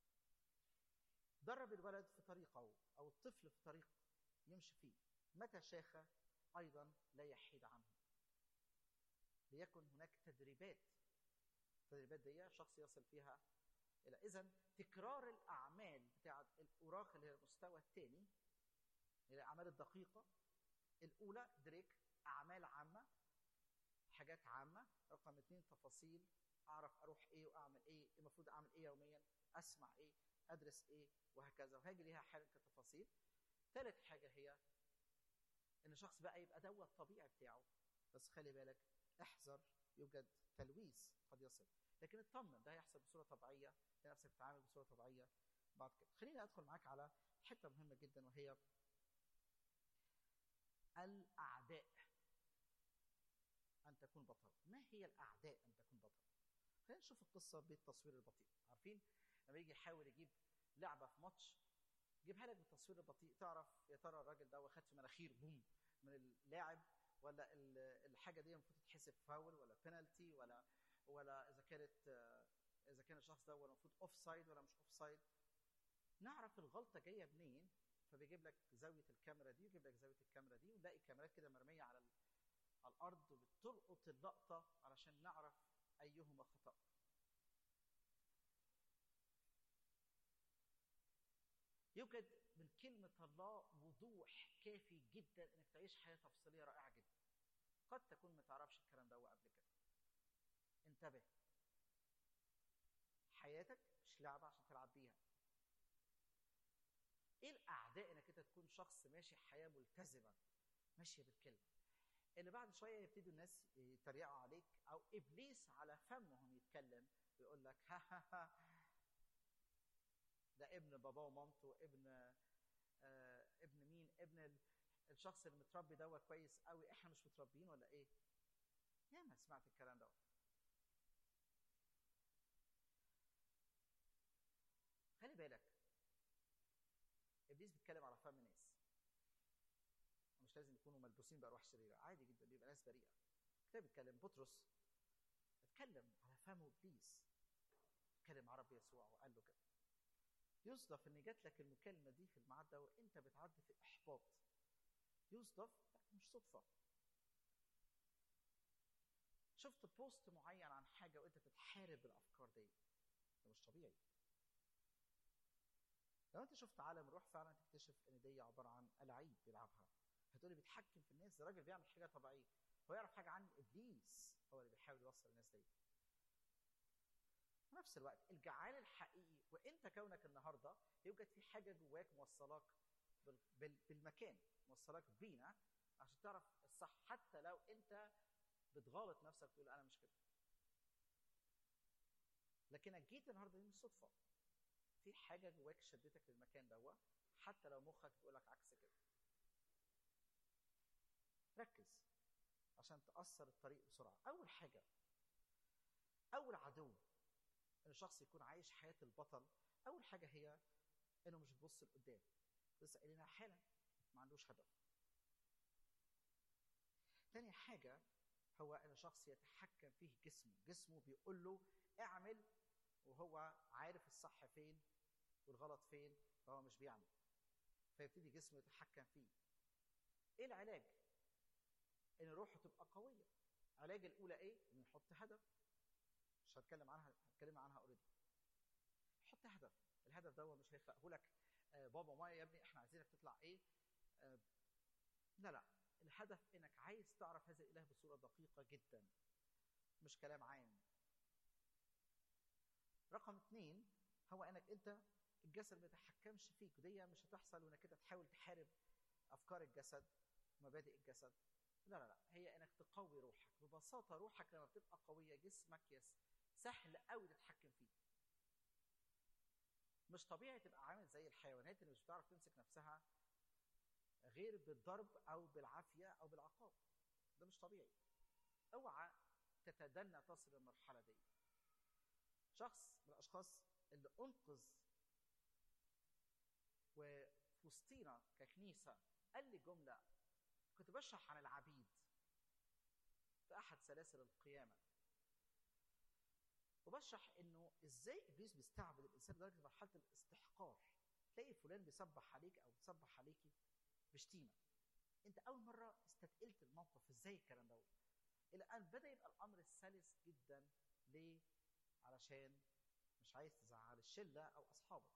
درب الولد في طريقه او الطفل في طريق يمشي فيه متى شاخ ايضا لا يحيد عنه ليكن هناك تدريبات التدريبات دي شخص يصل فيها الى اذا تكرار الاعمال بتاعه الاوراق اللي هي المستوى الثاني الاعمال الدقيقه الاولى دريك اعمال عامه حاجات عامه رقم اثنين تفاصيل اعرف اروح ايه واعمل ايه المفروض اعمل ايه يوميا اسمع ايه ادرس ايه وهكذا وهاجي ليها حاله كتفاصيل ثالث حاجه هي ان الشخص بقى يبقى دوت الطبيعي بتاعه بس خلي بالك احذر يوجد تلويث قد يصل لكن اطمن ده هيحصل بصوره طبيعيه تلاقي نفسك بتتعامل بصوره طبيعيه بعد كده خليني ادخل معاك على حته مهمه جدا وهي الاعداء ان تكون بطل ما هي الاعداء ان تكون بطل خلينا نشوف القصه بالتصوير البطيء عارفين لما يجي يحاول يجيب لعبه في ماتش يجيبها لك بالتصوير البطيء تعرف يا ترى الراجل ده واخد في مناخير بوم من اللاعب ولا الحاجه دي المفروض تتحسب فاول ولا بينالتي ولا ولا اذا كانت اذا كان الشخص ده المفروض اوف سايد ولا مش اوف سايد نعرف الغلطه جايه منين فبيجيب لك زاويه الكاميرا دي ويجيب لك زاويه الكاميرا دي ونلاقي كاميرات كده مرميه على على الارض وبتلقط اللقطه علشان نعرف ايهما خطا يوجد من كلمه الله وضوح كافي جدا انك تعيش حياه تفصيليه رائعه جدا قد تكون ما تعرفش الكلام ده قبل كده انتبه حياتك مش لعبه عشان تلعب بيها ايه الاعداء انك انت تكون شخص ماشي حياه ملتزمه ماشيه بالكلمه اللي بعد شويه يبتدوا الناس يتريقوا عليك او ابليس على فمهم يتكلم ويقول لك ها ها ها ده ابن باباه ومامته ابن آه ابن مين ابن ال- الشخص اللي متربي دوت كويس قوي احنا مش متربيين ولا ايه ياما سمعت الكلام دوت خلي بالك ابليس بيتكلم على فم ناس مش لازم يكونوا ملبوسين بارواح شريره عادي جدا بيبقى ناس بريئه الكتاب بيتكلم بطرس اتكلم على فم ابليس اتكلم مع رب يسوع وقال له كده يصدف ان جات لك المكالمه دي في الميعاد ده وانت بتعدي في احباط يصدف لا مش صدفه شفت بوست معين عن حاجه وانت بتحارب الافكار دي ده مش طبيعي لو انت شفت عالم الروح فعلا تكتشف ان دي عباره عن العاب بيلعبها هتقولي بيتحكم في الناس ده راجل بيعمل حاجه طبيعيه هو يعرف حاجه عن ابليس هو اللي بيحاول يوصل الناس دي في نفس الوقت الجعان الحقيقي وانت كونك النهارده يوجد في حاجه جواك موصلاك بال- بال- بالمكان موصلاك بينا عشان تعرف الصح حتى لو انت بتغالط نفسك تقول انا مش كده لكنك جيت النهارده دي مش صدفه في حاجه جواك شدتك للمكان دوت حتى لو مخك بيقول لك عكس كده ركز عشان تأثر الطريق بسرعة أول حاجة أول عدو إن الشخص يكون عايش حياة البطل أول حاجة هي إنه مش بيبص لقدام لسه قايلينها حالا ما عندوش هدف تاني حاجة هو إن الشخص يتحكم فيه جسمه جسمه بيقول له اعمل وهو عارف الصح فين والغلط فين فهو مش بيعمل فيبتدي جسمه يتحكم فيه ايه العلاج ان روحه تبقى قويه علاج الاولى ايه انه يحط هدف مش هتكلم عنها هتكلم عنها اوريدي حط هدف الهدف ده مش هيخلقه لك آه، بابا وماما يا ابني احنا عايزينك تطلع ايه آه، لا لا الهدف انك عايز تعرف هذا الاله بصوره دقيقه جدا مش كلام عام رقم اثنين هو انك انت الجسد ما يتحكمش فيك ودي مش هتحصل وانك انت تحاول تحارب افكار الجسد ومبادئ الجسد لا لا لا هي انك تقوي روحك ببساطه روحك لما بتبقى قويه جسمك يس سهل قوي تتحكم فيه مش طبيعي تبقى عامل زي الحيوانات اللي مش بتعرف تمسك نفسها غير بالضرب او بالعافيه او بالعقاب ده مش طبيعي اوعى تتدنى تصل للمرحله دي شخص من الاشخاص اللي انقذ وفي وسطينا ككنيسه قال لي جمله كنت بشرح عن العبيد في احد سلاسل القيامه وبشرح انه ازاي ابليس بيستعبد الانسان لدرجه مرحله الاستحقار تلاقي فلان بيسبح عليك او بتسبح عليكي بشتيمه انت اول مره استثقلت الموقف ازاي الكلام دوت الى ان بدا يبقى الامر سلس جدا ليه علشان مش عايز تزعل الشله او اصحابك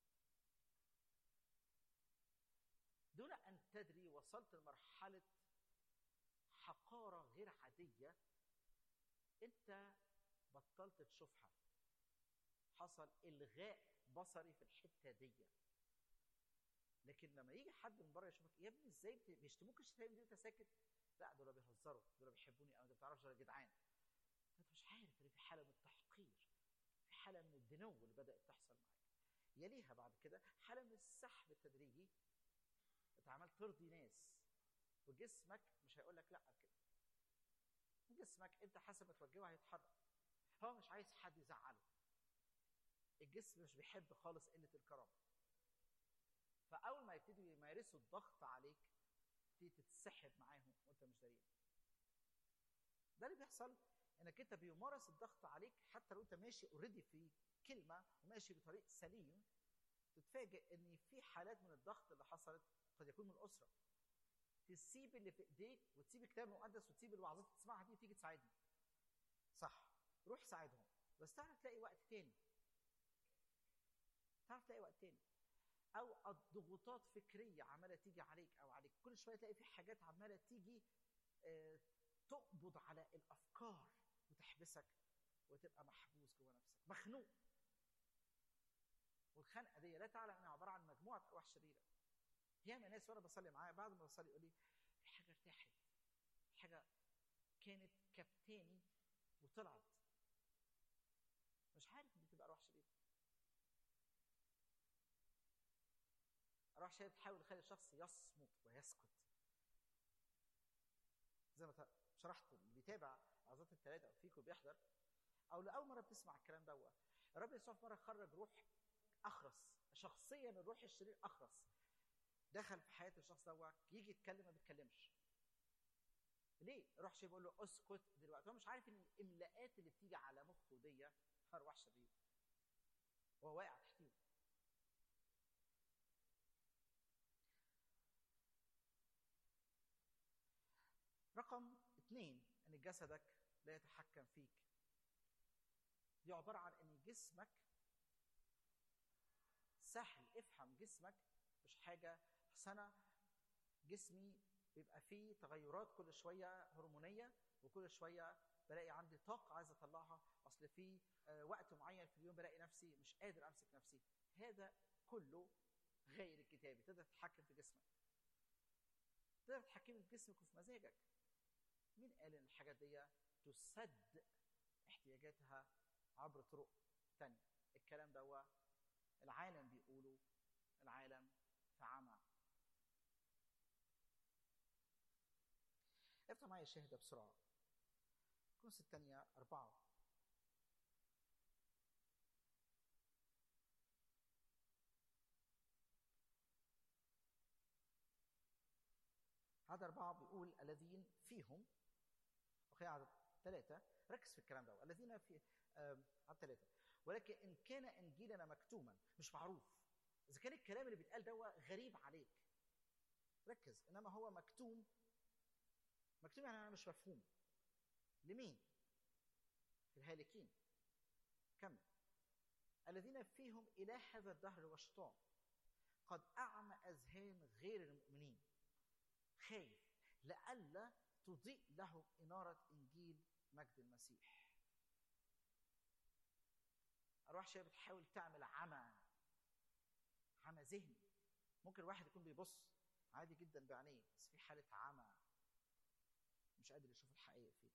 دون ان تدري وصلت لمرحله حقاره غير عاديه انت بطلت تشوفها حصل الغاء بصري في الحته دي لكن لما يجي حد من بره يشوفك يا ابني ازاي بت- بيشتموك الشتايم دي وانت ساكت لا دول بيهزروا دول بيحبوني او انت ما بتعرفش دول جدعان انت مش عارف ان في حاله من التحقير في حاله من الدنو اللي بدات تحصل معاك يليها بعد كده حاله من السحب التدريجي انت عمال ترضي ناس وجسمك مش هيقول لك لا كده جسمك انت حسب ما توجهه هيتحرك هو مش عايز حد يزعله الجسم مش بيحب خالص قله الكرامه فاول ما يبتدوا يمارسوا الضغط عليك تبتدي تتسحب معاهم وانت مش داري ده اللي بيحصل انك انت بيمارس الضغط عليك حتى لو انت ماشي اوريدي في كلمه وماشي بطريق سليم تتفاجئ ان في حالات من الضغط اللي حصلت قد يكون من الاسره تسيب اللي في ايديك وتسيب الكتاب المقدس وتسيب الوعظات اللي تسمعها دي وتيجي تساعدني صح روح ساعدهم بس تعرف تلاقي وقت تاني تعرف تلاقي وقت تاني او الضغوطات فكريه عماله تيجي عليك او عليك كل شويه تلاقي في حاجات عماله تيجي آه، تقبض على الافكار وتحبسك وتبقى محبوس جوه نفسك مخنوق والخنقه دي لا تعلم انها عباره عن مجموعه ارواح شريره ياما ناس وانا بصلي معاه بعد ما بصلي يقول لي الحاجه ارتاحت الحاجه كانت كبتاني وطلعت مش عارف دي تبقى ارواح شريره ارواح شريره تحاول تخلي الشخص يصمت ويسكت زي ما شرحت اللي بيتابع عظات الثلاثه او فيكم بيحضر او لاول مره بتسمع الكلام دوت الرب يسوع في مره خرج روح اخرس شخصيا الروح الشرير اخرس دخل في حياه الشخص دوت يجي يتكلم ما بيتكلمش ليه؟ روح شرير بيقول له اسكت دلوقتي هو مش عارف ان الاملاءات اللي بتيجي على مخه دي ارواح شرير هو واقع تحتيه رقم اثنين ان جسدك لا يتحكم فيك دي عباره عن ان جسمك سهل افهم جسمك مش حاجه سنه جسمي بيبقى فيه تغيرات كل شويه هرمونيه وكل شويه بلاقي عندي طاقه عايز اطلعها اصل في آه، وقت معين في اليوم بلاقي نفسي مش قادر امسك نفسي هذا كله غير الكتابي تقدر تتحكم في جسمك تقدر تتحكم في جسمك وفي مزاجك مين قال ان الحاجات دي تسد احتياجاتها عبر طرق تانية الكلام ده العالم بيقولوا العالم في عمى افتح معايا الشاهد بسرعة كونس الثانية أربعة عدد أربعة بيقول الذين فيهم أوكي عدد ثلاثة ركز في الكلام ده الذين في آم، عدد ثلاثة ولكن إن كان إنجيلنا مكتوما مش معروف إذا كان الكلام اللي بيتقال ده غريب عليك ركز إنما هو مكتوم مكتوم يعني أنا مش مفهوم لمين؟ في الهالكين كمل الذين فيهم إله هذا الدهر والشيطان قد أعمى أذهان غير المؤمنين خايف لئلا تضيء لهم إنارة إنجيل مجد المسيح أرواح شوية بتحاول تعمل عمى عمى ذهني ممكن الواحد يكون بيبص عادي جدا بعينيه بس في حالة عمى مش قادر يشوف الحقيقة فيه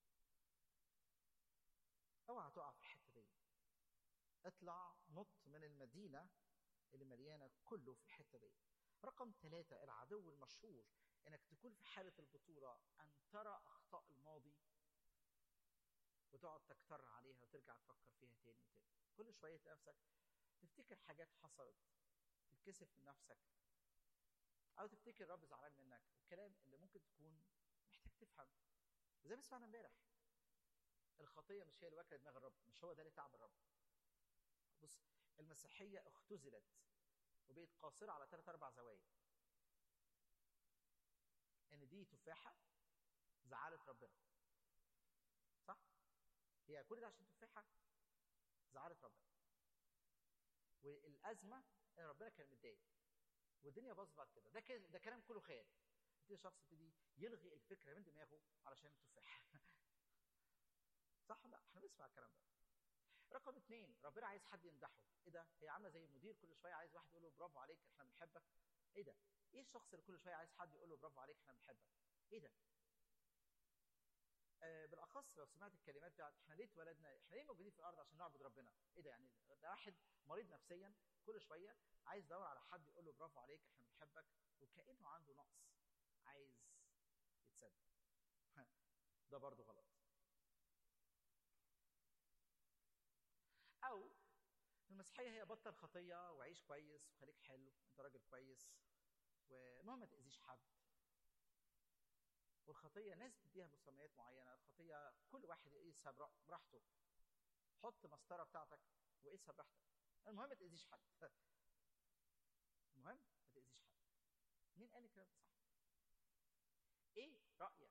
اوعى تقع في الحتة دي اطلع نط من المدينة اللي مليانة كله في الحتة دي رقم ثلاثة العدو المشهور انك تكون في حالة البطولة ان ترى اخطاء الماضي وتقعد تكتر عليها وترجع تفكر فيها تاني وتاني كل شوية تلاقي نفسك تفتكر حاجات حصلت تتكسف من نفسك او تفتكر الرب زعلان منك الكلام اللي ممكن تكون محتاج تفهم زي ما سمعنا امبارح الخطيه مش هي اللي واكله دماغ الرب مش هو ده اللي تعب الرب بص المسيحيه اختزلت وبقت قاصره على ثلاث اربع زوايا ان دي تفاحه زعلت ربنا صح هي كل ده عشان تفاحه زعلت ربنا والازمه ان ربنا كان متضايق والدنيا باظت بعد كده ده كده ده كلام كله خيال يبتدي شخص يبتدي يلغي الفكره من دماغه علشان التفاح صح ولا لا احنا بنسمع الكلام ده رقم اثنين ربنا عايز حد يمدحه ايه ده هي عامله زي مدير كل شويه عايز واحد يقول له برافو عليك احنا بنحبك ايه ده ايه الشخص اللي كل شويه عايز حد يقول له برافو عليك احنا بنحبك ايه ده آه بالاخص لو سمعت الكلمات بتاعت احنا ليه اتولدنا احنا ليه موجودين في الارض عشان نعبد ربنا ايه ده يعني ده واحد مريض نفسيا كل شويه عايز يدور على حد يقول له برافو عليك احنا بنحبك وكانه عنده نقص عايز يتسد ده برضه غلط او المسيحيه هي بطل خطيه وعيش كويس وخليك حلو انت راجل كويس والمهم ما تاذيش حد والخطيه ناس بتديها مسميات معينه الخطيه كل واحد يقيسها برا- براحته حط مسطره بتاعتك وقيسها براحتك المهم ما تاذيش حد المهم ما تاذيش حد مين قال الكلام ده صح ايه رايك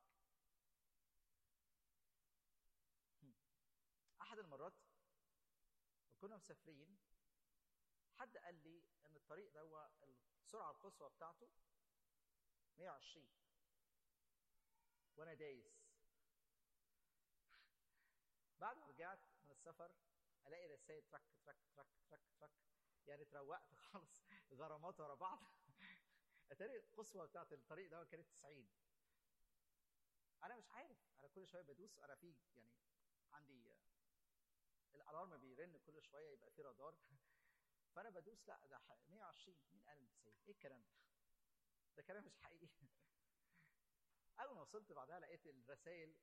هم. احد المرات كنا مسافرين حد قال لي ان الطريق ده السرعه القصوى بتاعته 120 وانا دايس بعد ما رجعت من السفر الاقي رسائل ترك ترك ترك ترك ترك يعني اتروقت خالص غرامات ورا بعض اتاري القصوى بتاعت الطريق ده كانت 90 انا مش عارف انا كل شويه بدوس انا في يعني عندي الالارم بيرن كل شويه يبقى في رادار فانا بدوس لا ده 120 مين قال 90 ايه الكلام ده ده كلام مش حقيقي اول ما وصلت بعدها لقيت الرسائل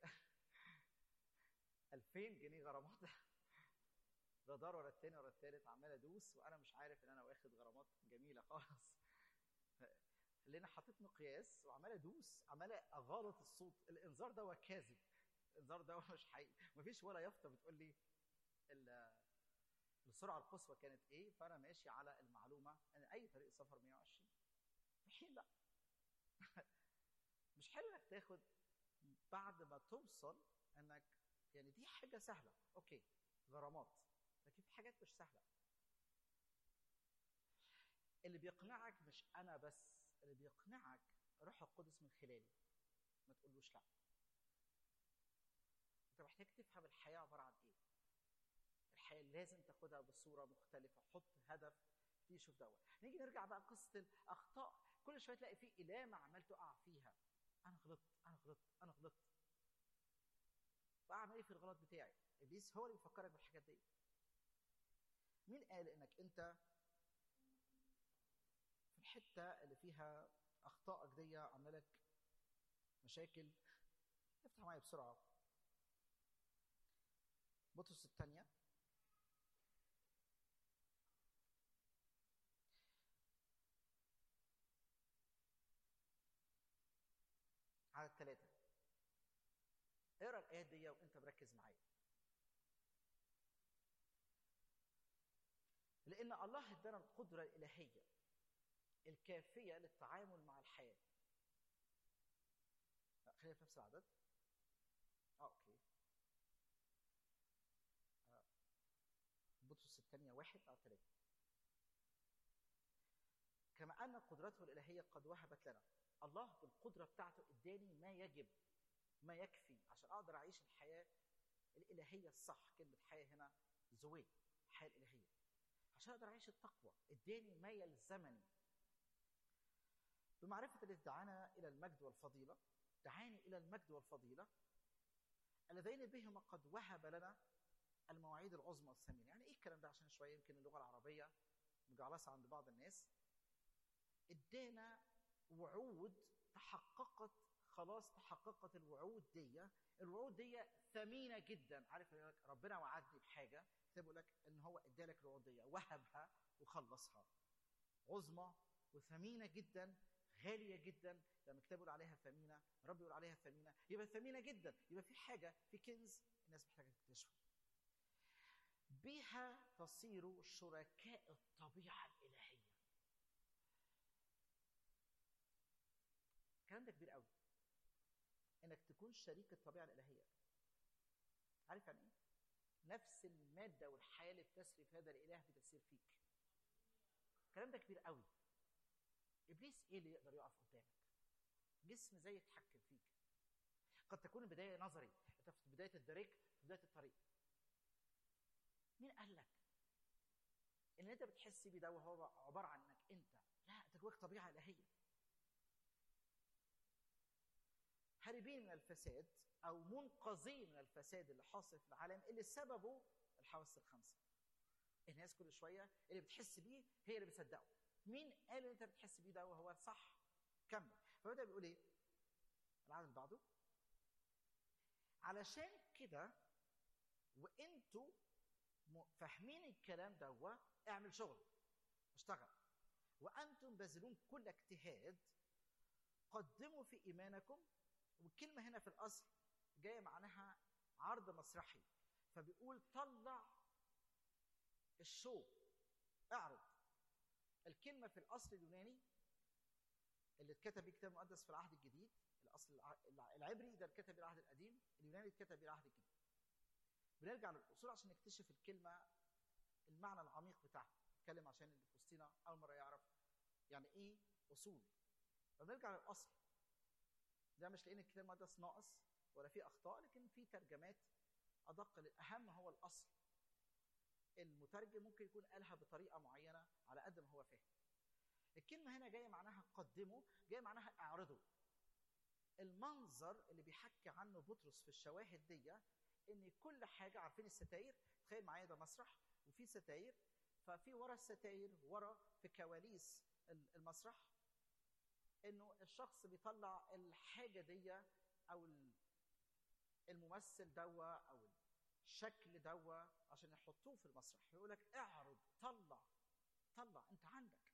2000 جنيه غرامات رادار ورا التاني ورا التالت عمال ادوس وانا مش عارف ان انا واخد غرامات جميله خالص لان حطيت مقياس وعمال ادوس عمال اغالط الصوت الانذار ده كاذب الانذار ده مش حقيقي مفيش ولا يافطه بتقول لي السرعه القصوى كانت ايه فانا ماشي على المعلومه ان اي طريق سفر 120 في حين لا مش حلو انك تاخد بعد ما توصل انك يعني دي حاجه سهله اوكي غرامات لكن في حاجات مش سهله اللي بيقنعك مش انا بس اللي بيقنعك روح القدس من خلالي ما تقولوش لا انت محتاج تفهم الحياه عباره عن ايه الحياه لازم تاخدها بصوره مختلفه حط هدف دي شوف دوت نيجي نرجع بقى قصه الاخطاء كل شويه تلاقي في إلامة عمال تقع فيها انا غلطت انا غلطت انا غلطت فاعمل ايه في الغلط بتاعي ابليس هو اللي بيفكرك بالحاجات دي مين قال انك انت في الحته اللي فيها اخطائك دي عامله لك مشاكل افتح معايا بسرعه بطرس الثانيه على الثلاثة اقرا الآيات دي وأنت مركز معايا. لأن الله ادانا القدرة الإلهية الكافية للتعامل مع الحياة. لا خلينا في نفس العدد. اه اوكي. آه. بطرس الثانية واحد أو ثلاثة. كما أن قدرته الإلهية قد وهبت لنا الله بالقدرة بتاعته اداني ما يجب ما يكفي عشان اقدر اعيش الحياة الإلهية الصح كلمة حياة هنا زوي الحياة الإلهية عشان اقدر اعيش التقوى اداني ما يلزمني بمعرفة الذي دعانا إلى المجد والفضيلة دعاني إلى المجد والفضيلة اللذين بهما قد وهب لنا المواعيد العظمى والثمينة يعني ايه الكلام ده عشان شوية يمكن اللغة العربية مجعلصة عند بعض الناس ادانا وعود تحققت خلاص تحققت الوعود دي الوعود دي ثمينه جدا عارف ربنا وعدني بحاجه كتاب لك ان هو ادالك الوعود دي وهبها وخلصها عظمى وثمينه جدا غاليه جدا لما الكتاب يقول عليها ثمينه رب يقول عليها ثمينه يبقى ثمينه جدا يبقى في حاجه في كنز الناس محتاجه تكتشفه بها تصير شركاء الطبيعه الالهيه الكلام ده كبير قوي انك تكون شريك الطبيعه الالهيه عارف يعني ايه نفس الماده والحياه اللي بتسري في هذا الاله بتسير فيك الكلام ده كبير قوي ابليس ايه اللي يقدر يقف قدامك جسم زي يتحكم فيك قد تكون البدايه نظري انت في بدايه الدريك في بدايه الطريق مين قال لك ان انت بتحس بيه ده وهو عباره عن انك انت لا انت جواك طبيعه الهيه هاربين من الفساد او منقذين من الفساد اللي حاصل في العالم اللي سببه الحواس الخمسه الناس كل شويه اللي بتحس بيه هي اللي بتصدقه مين قال ان انت بتحس بيه ده وهو صح كمل فبدا بيقول ايه العدد اللي بعده علشان كده وانتوا فاهمين الكلام ده اعمل شغل اشتغل وانتم باذلون كل اجتهاد قدموا في ايمانكم والكلمة هنا في الأصل جاية معناها عرض مسرحي فبيقول طلع الشو اعرض الكلمة في الأصل اليوناني اللي اتكتب بيه الكتاب المقدس في العهد الجديد الأصل العبري ده اتكتب بيه العهد القديم اليوناني اتكتب بيه العهد الجديد بنرجع للأصول عشان نكتشف الكلمة المعنى العميق بتاعها اتكلم عشان اللي في وسطينا اول مره يعرف يعني ايه اصول فنرجع للاصل ده مش لان الكتاب المقدس ناقص ولا فيه اخطاء لكن في ترجمات ادق الاهم هو الاصل المترجم ممكن يكون قالها بطريقه معينه على قد ما هو فاهم الكلمه هنا جايه معناها قدمه جايه معناها اعرضه المنظر اللي بيحكي عنه بطرس في الشواهد دي ان كل حاجه عارفين الستاير تخيل معايا ده مسرح وفي ستاير ففي ورا الستاير ورا في كواليس المسرح انه الشخص بيطلع الحاجه دي او الممثل دوا او الشكل دوا عشان يحطوه في المسرح يقول لك اعرض طلع طلع انت عندك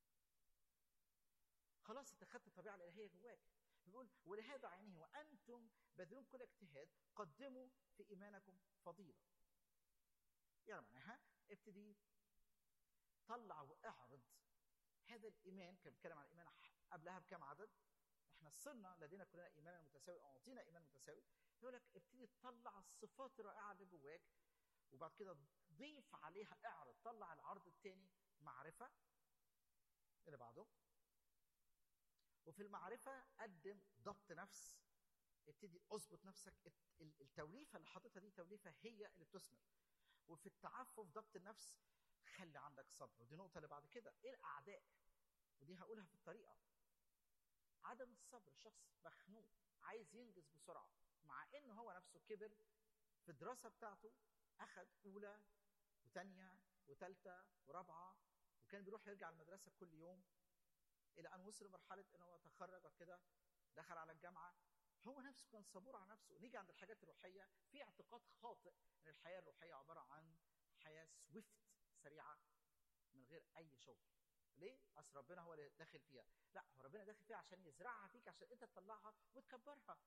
خلاص انت خدت الطبيعه الالهيه جواك بيقول ولهذا عينه وانتم باذلون كل اجتهاد قدموا في ايمانكم فضيله يعني معناها ابتدي طلع واعرض هذا الايمان كان بيتكلم عن الايمان قبلها بكم عدد احنا صرنا لدينا كلنا ايمانا متساوي او اعطينا ايمان متساوي يقول لك ابتدي تطلع الصفات الرائعه اللي جواك وبعد كده ضيف عليها اعرض طلع العرض الثاني معرفه اللي بعده وفي المعرفه قدم ضبط نفس ابتدي اظبط نفسك التوليفه اللي حاططها دي توليفه هي اللي بتثمر وفي التعفف ضبط النفس خلي عندك صبر ودي النقطه اللي بعد كده ايه الاعداء ودي هقولها في الطريقه عدم الصبر شخص مخنوق عايز ينجز بسرعه مع ان هو نفسه كبر في الدراسه بتاعته اخذ اولى وثانيه وثالثه ورابعه وكان بيروح يرجع المدرسه كل يوم الى ان وصل لمرحله ان هو تخرج كده دخل على الجامعه هو نفسه كان صبور على نفسه نيجي عند الحاجات الروحيه في اعتقاد خاطئ ان الحياه الروحيه عباره عن حياه سويفت سريعه من غير اي شغل ليه؟ اصل ربنا هو اللي داخل فيها لا هو ربنا داخل فيها عشان يزرعها فيك عشان انت تطلعها وتكبرها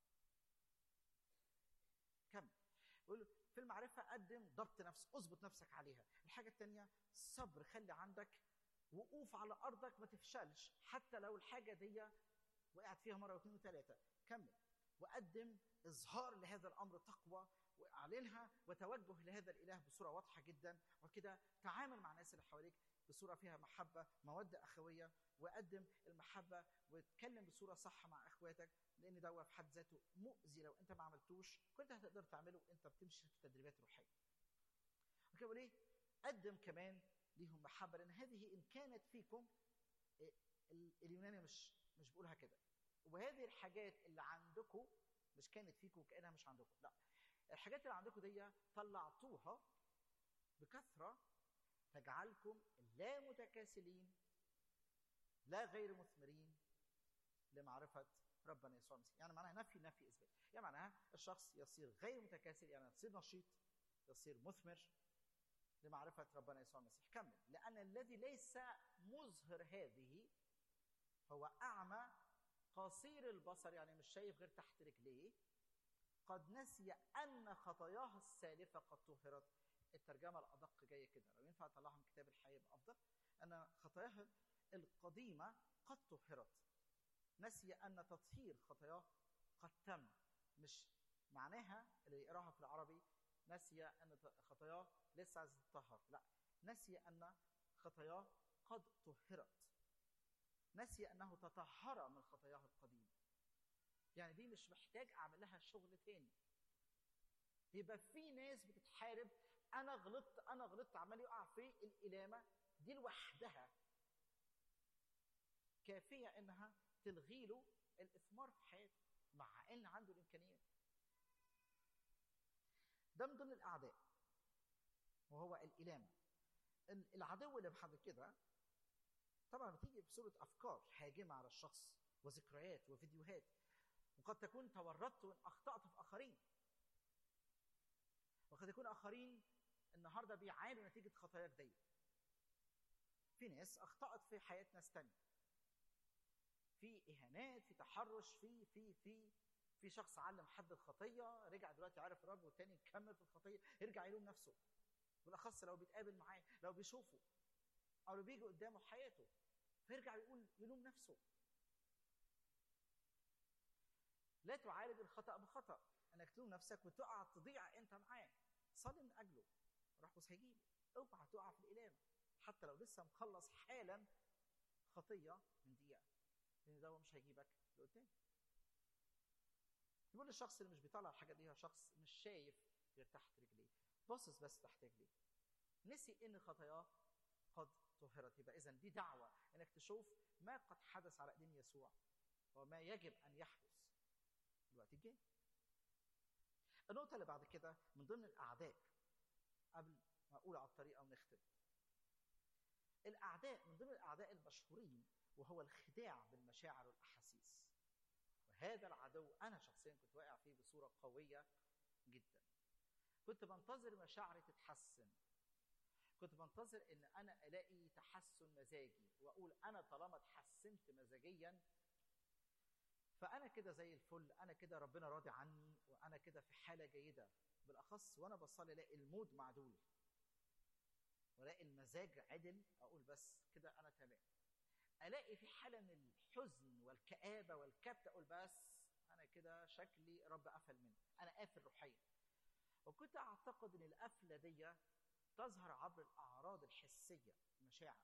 كمل يقول في المعرفة قدم ضبط نفس اظبط نفسك عليها الحاجة الثانية صبر خلي عندك وقوف على أرضك ما تفشلش حتى لو الحاجة دي وقعت فيها مرة واثنين وثلاثة كمل وقدم إظهار لهذا الأمر تقوى واعلنها وتوجه لهذا الإله بصورة واضحة جدا وكده تعامل مع الناس اللي حواليك بصورة فيها محبة مودة أخوية وقدم المحبة واتكلم بصورة صح مع إخواتك لأن ده في حد ذاته مؤذي لو أنت ما عملتوش كل ده هتقدر تعمله وأنت بتمشي في التدريبات الروحية. وكده بقول إيه؟ قدم كمان ليهم محبة لأن هذه إن كانت فيكم اليوناني مش مش بيقولها كده وهذه الحاجات اللي عندكم مش كانت فيكم كأنها مش عندكم لا الحاجات اللي عندكم دي طلعتوها بكثرة تجعلكم لا متكاسلين لا غير مثمرين لمعرفة ربنا يسوع المسيح يعني معناها نفي نفي إثبات يعني معناها الشخص يصير غير متكاسل يعني يصير نشيط يصير مثمر لمعرفة ربنا يسوع المسيح كمل لأن الذي ليس مظهر هذه هو أعمى قصير البصر يعني مش شايف غير تحت رجليه قد نسي أن خطاياه السالفة قد طهرت الترجمة الأدق جاية كده لو ينفع أطلعها من كتاب الحياة يبقى أفضل أن خطاياه القديمة قد طهرت نسي أن تطهير خطاياه قد تم مش معناها اللي يقراها في العربي نسي أن خطاياه لسه عايز تطهر لا نسي أن خطاياه قد طهرت نسي أنه تطهر من خطاياه القديمة يعني دي مش محتاج أعمل لها شغل تاني يبقى في ناس بتتحارب أنا غلطت أنا غلطت عمال يقع في الإلامة دي لوحدها كافية إنها تلغي له الإثمار في حياته مع إن عنده الإمكانيات ده من ضمن الأعداء وهو الإلامة العدو اللي بعد كده طبعا بتيجي بصورة أفكار هاجمة على الشخص وذكريات وفيديوهات وقد تكون تورطت وإن أخطأت في آخرين وقد يكون آخرين النهارده بيعانوا نتيجة خطاياك دي في ناس أخطأت في حياة ناس تانية في إهانات في تحرش في في في في شخص علم حد الخطيه رجع دلوقتي عارف الرب والتاني مكمل في الخطيه يرجع يلوم نفسه بالاخص لو بيتقابل معاه لو بيشوفه او لو بيجي قدامه حياته فيرجع يقول يلوم نفسه لا تعالج الخطا بخطا انك تلوم نفسك وتقع تضيع انت معاه صلي من اجله روح بص هيجيبه اوعى تقع في الالامه حتى لو لسه مخلص حالا خطيه من دقيقه لان ده مش هيجيبك لقدام يقول الشخص اللي مش بيطلع الحاجه دي هو شخص مش شايف غير تحت رجليه باصص بس تحت رجليه نسي ان خطاياه قد طهرت يبقى اذا دي دعوه انك تشوف ما قد حدث على ايدين يسوع وما يجب ان يحدث الوقت الجاي النقطه اللي بعد كده من ضمن الاعداء قبل ما اقول على الطريقه ونختم الاعداء من ضمن الاعداء المشهورين وهو الخداع بالمشاعر والاحاسيس وهذا العدو انا شخصيا كنت واقع فيه بصوره قويه جدا كنت بنتظر مشاعري تتحسن كنت بنتظر ان انا الاقي تحسن مزاجي واقول انا طالما اتحسنت مزاجيا فانا كده زي الفل انا كده ربنا راضي عني وانا كده في حاله جيده بالاخص وانا بصلي الاقي المود معدول والاقي المزاج عدل اقول بس كده انا تمام الاقي في حاله من الحزن والكابه والكبت اقول بس انا كده شكلي رب قفل مني انا قافل روحيا وكنت اعتقد ان القفله دي تظهر عبر الاعراض الحسيه المشاعر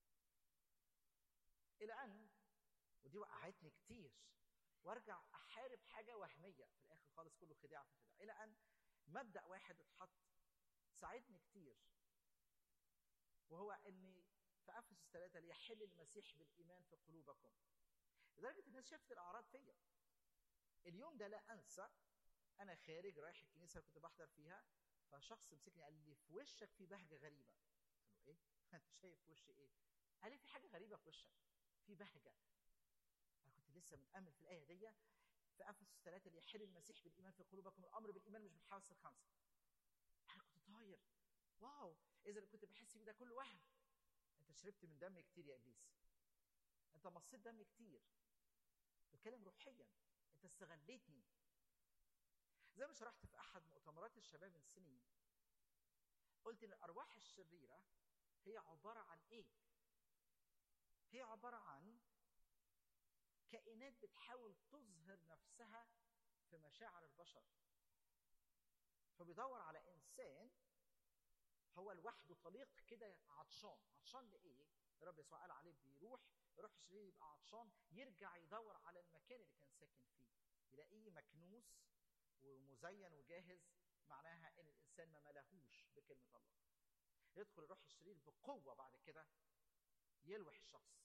الى ان ودي وقعتني كتير وارجع احارب حاجه وهميه في الاخر خالص كله خداع في خداع الى ان مبدا واحد اتحط ساعدني كتير وهو ان في افسس ثلاثه ليحل المسيح بالايمان في قلوبكم لدرجه الناس شافت الاعراض فيا اليوم ده لا انسى انا خارج رايح الكنيسه اللي كنت بحضر فيها فشخص مسكني قال لي في وشك في بهجه غريبه قلت له ايه انت شايف في وشي ايه قال لي في حاجه غريبه في وشك في بهجه انا كنت لسه متامل في الايه دي في افسس ثلاثه ليحل المسيح بالايمان في قلوبكم الامر بالايمان مش بالحواس الخمسه انا كنت طاير واو اذا اللي كنت بحس بيه ده كله وهم انت شربت من دمي كتير يا ابليس انت مصيت دمي كتير بتكلم روحيا انت استغليتني زي ما شرحت في احد مؤتمرات الشباب من سنين قلت ان الارواح الشريره هي عباره عن ايه هي عباره عن كائنات بتحاول تظهر نفسها في مشاعر البشر فبيدور على انسان هو لوحده طليق كده عطشان عطشان لايه الرب يسوع قال عليه بيروح يروح الشرير يبقى عطشان يرجع يدور على المكان اللي كان ساكن فيه يلاقيه مكنوس ومزين وجاهز معناها ان الانسان ما ملهوش بكلمه الله يدخل الروح الشرير بقوه بعد كده يلوح الشخص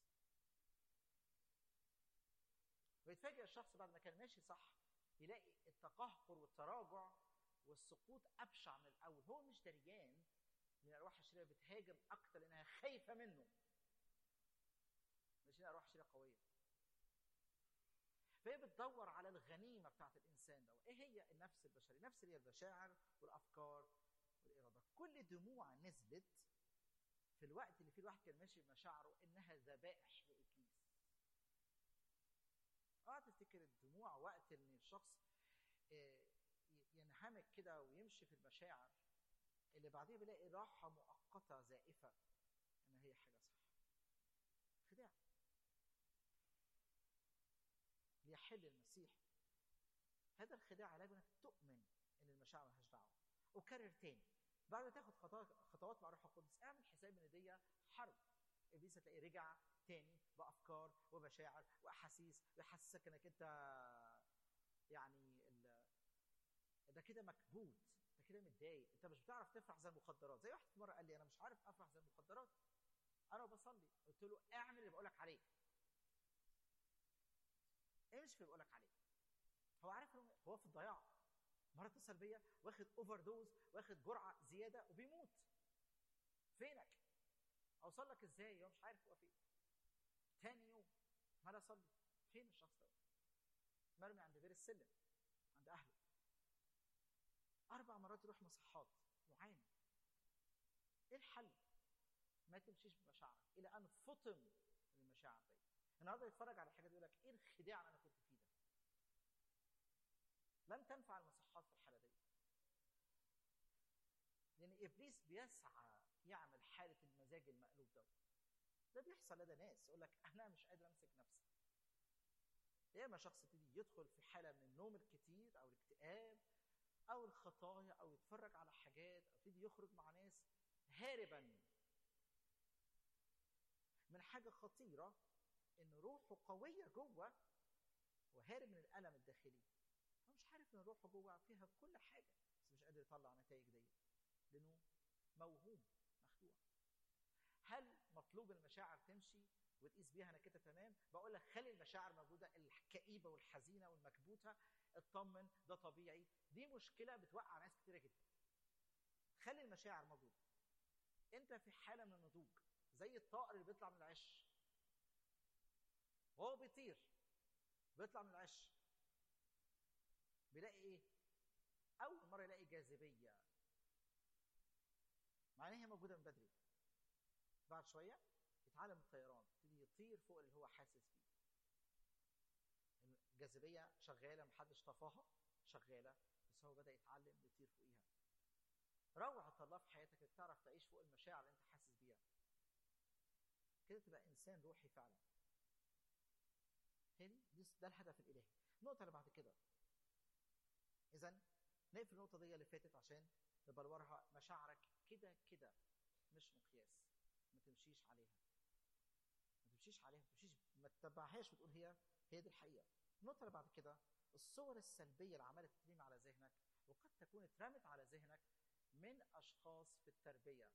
ويتفاجئ الشخص بعد ما كان ماشي صح يلاقي التقهقر والتراجع والسقوط ابشع من الاول هو مش دريان ان الارواح الشريره بتهاجم اكتر لانها خايفه منه مش ارواح شريره قويه فهي بتدور على الغنيمه بتاعت الانسان ده ايه هي النفس البشريه النفس اللي هي المشاعر والافكار والاراده كل دموع نزلت في الوقت اللي فيه الواحد كان ماشي بمشاعره انها ذبائح لابليس اه تفتكر الدموع وقت ان الشخص ينهمك كده ويمشي في المشاعر اللي بعديه بيلاقي راحه مؤقته زائفه ان هي حاجه صح خداع ليحل المسيح هذا الخداع علاجه انك تؤمن ان المشاعر ملهاش دعوه وكرر تاني بعد ما تاخد خطوات خطوات مع الروح القدس اعمل حساب ان دي حرب ابليس هتلاقيه رجع تاني بافكار ومشاعر واحاسيس ويحسسك انك انت يعني ده كده مكبوت ده كده متضايق انت مش بتعرف تفرح زي المخدرات زي واحد في مره قال لي انا مش عارف افرح زي المخدرات انا بصلي قلت له اعمل اللي بقول لك عليه امشي في اللي بقول لك عليه هو عارف هو في الضياع مره اتصل بيا واخد اوفر دوز واخد جرعه زياده وبيموت فينك اوصل لك ازاي هو مش عارف هو فين تاني يوم عمال اصلي فين الشخص ده مرمي عند بير السلم عند اهله اربع مرات يروح مصحات معاني ايه الحل ما تمشيش بمشاعرك الى ان فطم المشاعر دي النهارده يتفرج على الحاجه دي يقول لك ايه الخداع اللي انا كنت فيه ده لن تنفع المصحات في الحاله دي لان ابليس بيسعى يعمل حاله المزاج المقلوب ده ده بيحصل لدى ناس يقول لك انا مش قادر امسك نفسي يا اما شخص يبتدي يدخل في حاله من النوم الكتير او الاكتئاب او الخطايا او يتفرج على حاجات او يبتدي يخرج مع ناس هاربا من حاجه خطيره ان روحه قويه جوه وهارب من الالم الداخلي هو مش عارف ان روحه جوه فيها كل حاجه بس مش قادر يطلع نتائج دي لانه موهوم مخدوع هل مطلوب المشاعر تمشي وتقيس بيها انا كده تمام بقول لك خلي المشاعر موجوده الكئيبه والحزينه والمكبوته اطمن ده طبيعي دي مشكله بتوقع ناس كتيره جدا خلي المشاعر موجوده انت في حاله من النضوج زي الطائر اللي بيطلع من العش وهو بيطير بيطلع من العش بيلاقي ايه اول مره يلاقي جاذبيه مع ان هي موجوده من بدري بعد شويه يتعلم الطيران يبتدي يطير فوق اللي هو حاسس بيه الجاذبيه شغاله محدش طفاها شغاله بس هو بدا يتعلم يطير فوقيها روعه الله في حياتك انك تعرف تعيش فوق المشاعر اللي انت حاسس بيها كده تبقى انسان روحي فعلا تاني ده الهدف الالهي النقطه اللي بعد كده اذا نقفل النقطه دي اللي فاتت عشان نبلورها مشاعرك كده كده مش مقياس ما تمشيش عليها ما تمشيش عليها ما تمشيش ما تتبعهاش وتقول هي هي دي الحقيقه النقطه اللي بعد كده الصور السلبيه اللي عماله تترمي على ذهنك وقد تكون اترمت على ذهنك من اشخاص في التربيه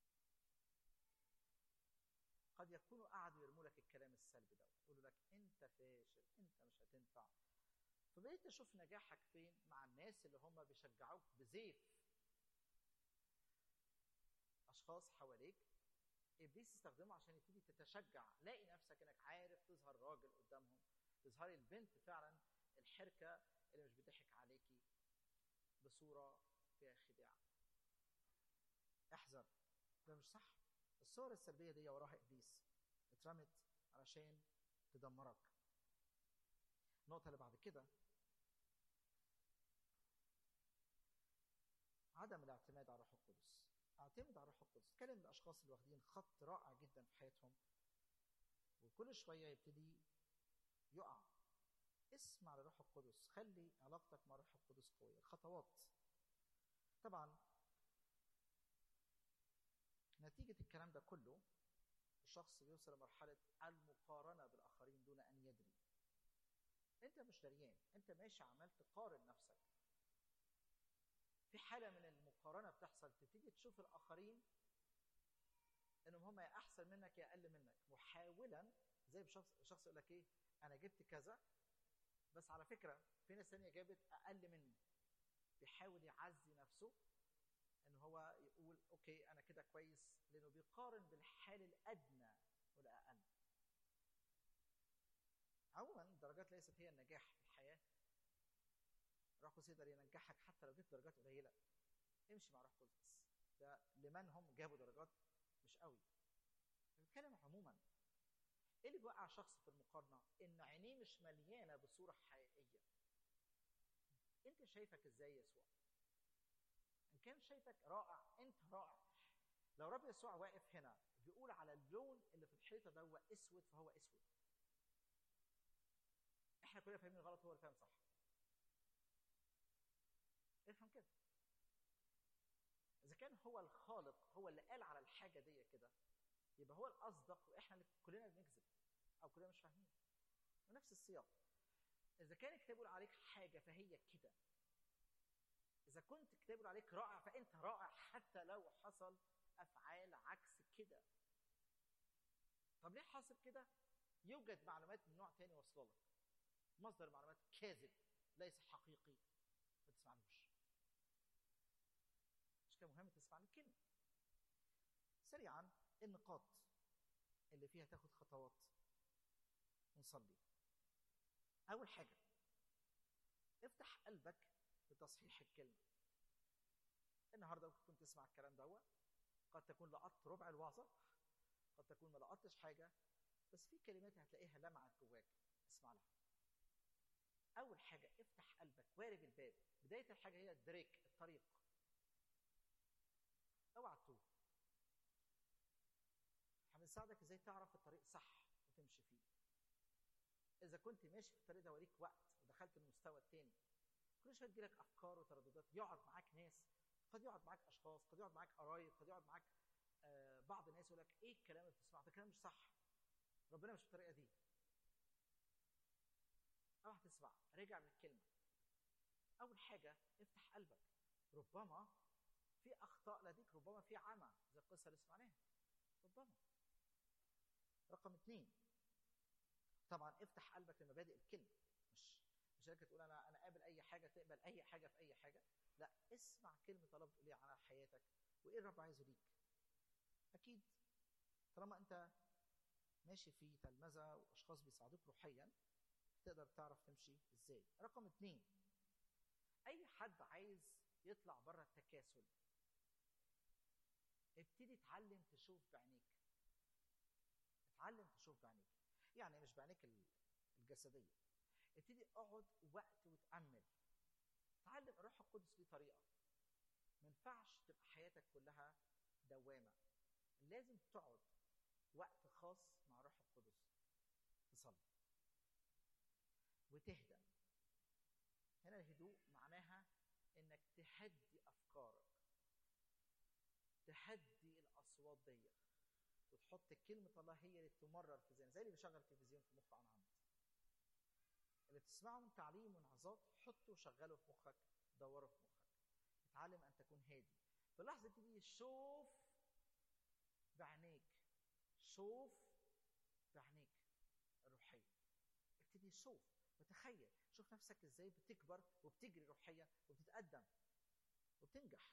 قد يكونوا قعدوا يرموا لك الكلام السلبي ده يقولوا لك انت فاشل انت مش هتنفع فبقيت تشوف نجاحك فين مع الناس اللي هم بيشجعوك بزيف اشخاص حواليك ابليس يستخدمه عشان يبتدي تتشجع لاقي نفسك انك عارف تظهر راجل قدامهم تظهري البنت فعلا الحركه اللي مش بتضحك عليكي بصوره فيها خداع احذر ده مش صح الصور السلبيه دي وراها ابليس اترمت علشان تدمرك النقطه اللي بعد كده عدم الاعتماد على الروح القدس اعتمد على الروح القدس اتكلم الاشخاص اللي واخدين خط رائع جدا في حياتهم وكل شويه يبتدي يقع اسمع للروح القدس خلي علاقتك مع الروح القدس قويه الخطوات طبعا نتيجة الكلام ده كله الشخص بيوصل لمرحلة المقارنة بالآخرين دون أن يدري أنت مش دريان أنت ماشي عمال تقارن نفسك في حالة من المقارنة بتحصل تبتدي تشوف الآخرين إنهم هم يا أحسن منك يا أقل منك محاولا زي بشخص شخص يقول لك إيه أنا جبت كذا بس على فكرة في ناس ثانية جابت أقل مني بيحاول يعزي نفسه ان هو يقول اوكي انا كده كويس لانه بيقارن بالحال الادنى والاقل عموما الدرجات ليست هي النجاح في الحياه روح قدس يقدر ينجحك حتى لو جبت درجات قليله امشي مع روح قدس ده لمن هم جابوا درجات مش قوي بتكلم عموما ايه اللي بيوقع شخص في المقارنه ان عينيه مش مليانه بصوره حقيقيه انت شايفك ازاي يسوع ان كان شايفك رائع انت رائع لو رب يسوع واقف هنا بيقول على اللون اللي في الحيطه ده هو اسود فهو اسود احنا كلنا فاهمين غلط هو اللي فاهم صح افهم كده اذا كان هو الخالق هو اللي قال على الحاجه دي كده يبقى هو الاصدق واحنا اللي كلنا بنكذب او كلنا مش فاهمين ونفس السياق اذا كان الكتاب يقول عليك حاجه فهي كده إذا كنت كتاب يقول عليك رائع فأنت رائع حتى لو حصل أفعال عكس كده. طب ليه حاصل كده؟ يوجد معلومات من نوع تاني واصله لك. مصدر معلومات كاذب ليس حقيقي ما تسمعلوش. مش كده مهم تسمع الكلمة. سريعا النقاط اللي فيها تاخد خطوات ونصلي. أول حاجة افتح قلبك لتصحيح الكلمة النهاردة ممكن تكون تسمع الكلام دوت قد تكون لقطت ربع الوعظة قد تكون ما لقطتش حاجة بس في كلمات هتلاقيها لمعت جواك اسمع لها أول حاجة افتح قلبك وارب الباب بداية الحاجة هي الدريك الطريق اوعى تتوه هنساعدك ازاي تعرف الطريق صح وتمشي فيه إذا كنت ماشي في الطريق ده وليك وقت ودخلت المستوى التاني كل شويه تجيلك افكار وترددات يقعد معاك ناس قد يقعد معاك اشخاص قد يقعد معاك قرايب قد يقعد معاك آه، بعض الناس يقول لك ايه الكلام اللي بتسمعه ده كلام مش صح ربنا مش بالطريقه دي اوعى تسمع رجع من الكلمه اول حاجه افتح قلبك ربما في اخطاء لديك ربما في عمى زي القصه اللي سمعناها ربما رقم اثنين طبعا افتح قلبك لمبادئ الكلمه مش مش انك تقول انا انا قابل اي حاجه تقبل اي حاجه في اي حاجه لا اسمع كلمه الله بتقول ايه على حياتك وايه الرب عايزه ليك اكيد طالما انت ماشي في تلمذه واشخاص بيساعدوك روحيا تقدر تعرف تمشي ازاي رقم اتنين اي حد عايز يطلع بره التكاسل ابتدي اتعلم تشوف بعينيك اتعلم تشوف بعينيك يعني مش بعينيك ال- الجسديه ابتدي اقعد وقت وتامل اتعلم الروح القدس ليه طريقه ما ينفعش تبقى حياتك كلها دوامه لازم تقعد وقت خاص مع الروح القدس تصلي وتهدى هنا الهدوء معناها انك تهدي افكارك تهدي الاصوات دي وتحط كلمه الله هي اللي تمرر في ذهنك زي اللي بيشغل تلفزيون في مخه عن عمد اللي بتسمعه من تعليم ونعظات حطه وشغله في مخك دوره في مخك اتعلم ان تكون هادي في اللحظه دي شوف بعينيك شوف بعينيك الروحيه ابتدي شوف وتخيل شوف نفسك ازاي بتكبر وبتجري روحيا وبتتقدم وبتنجح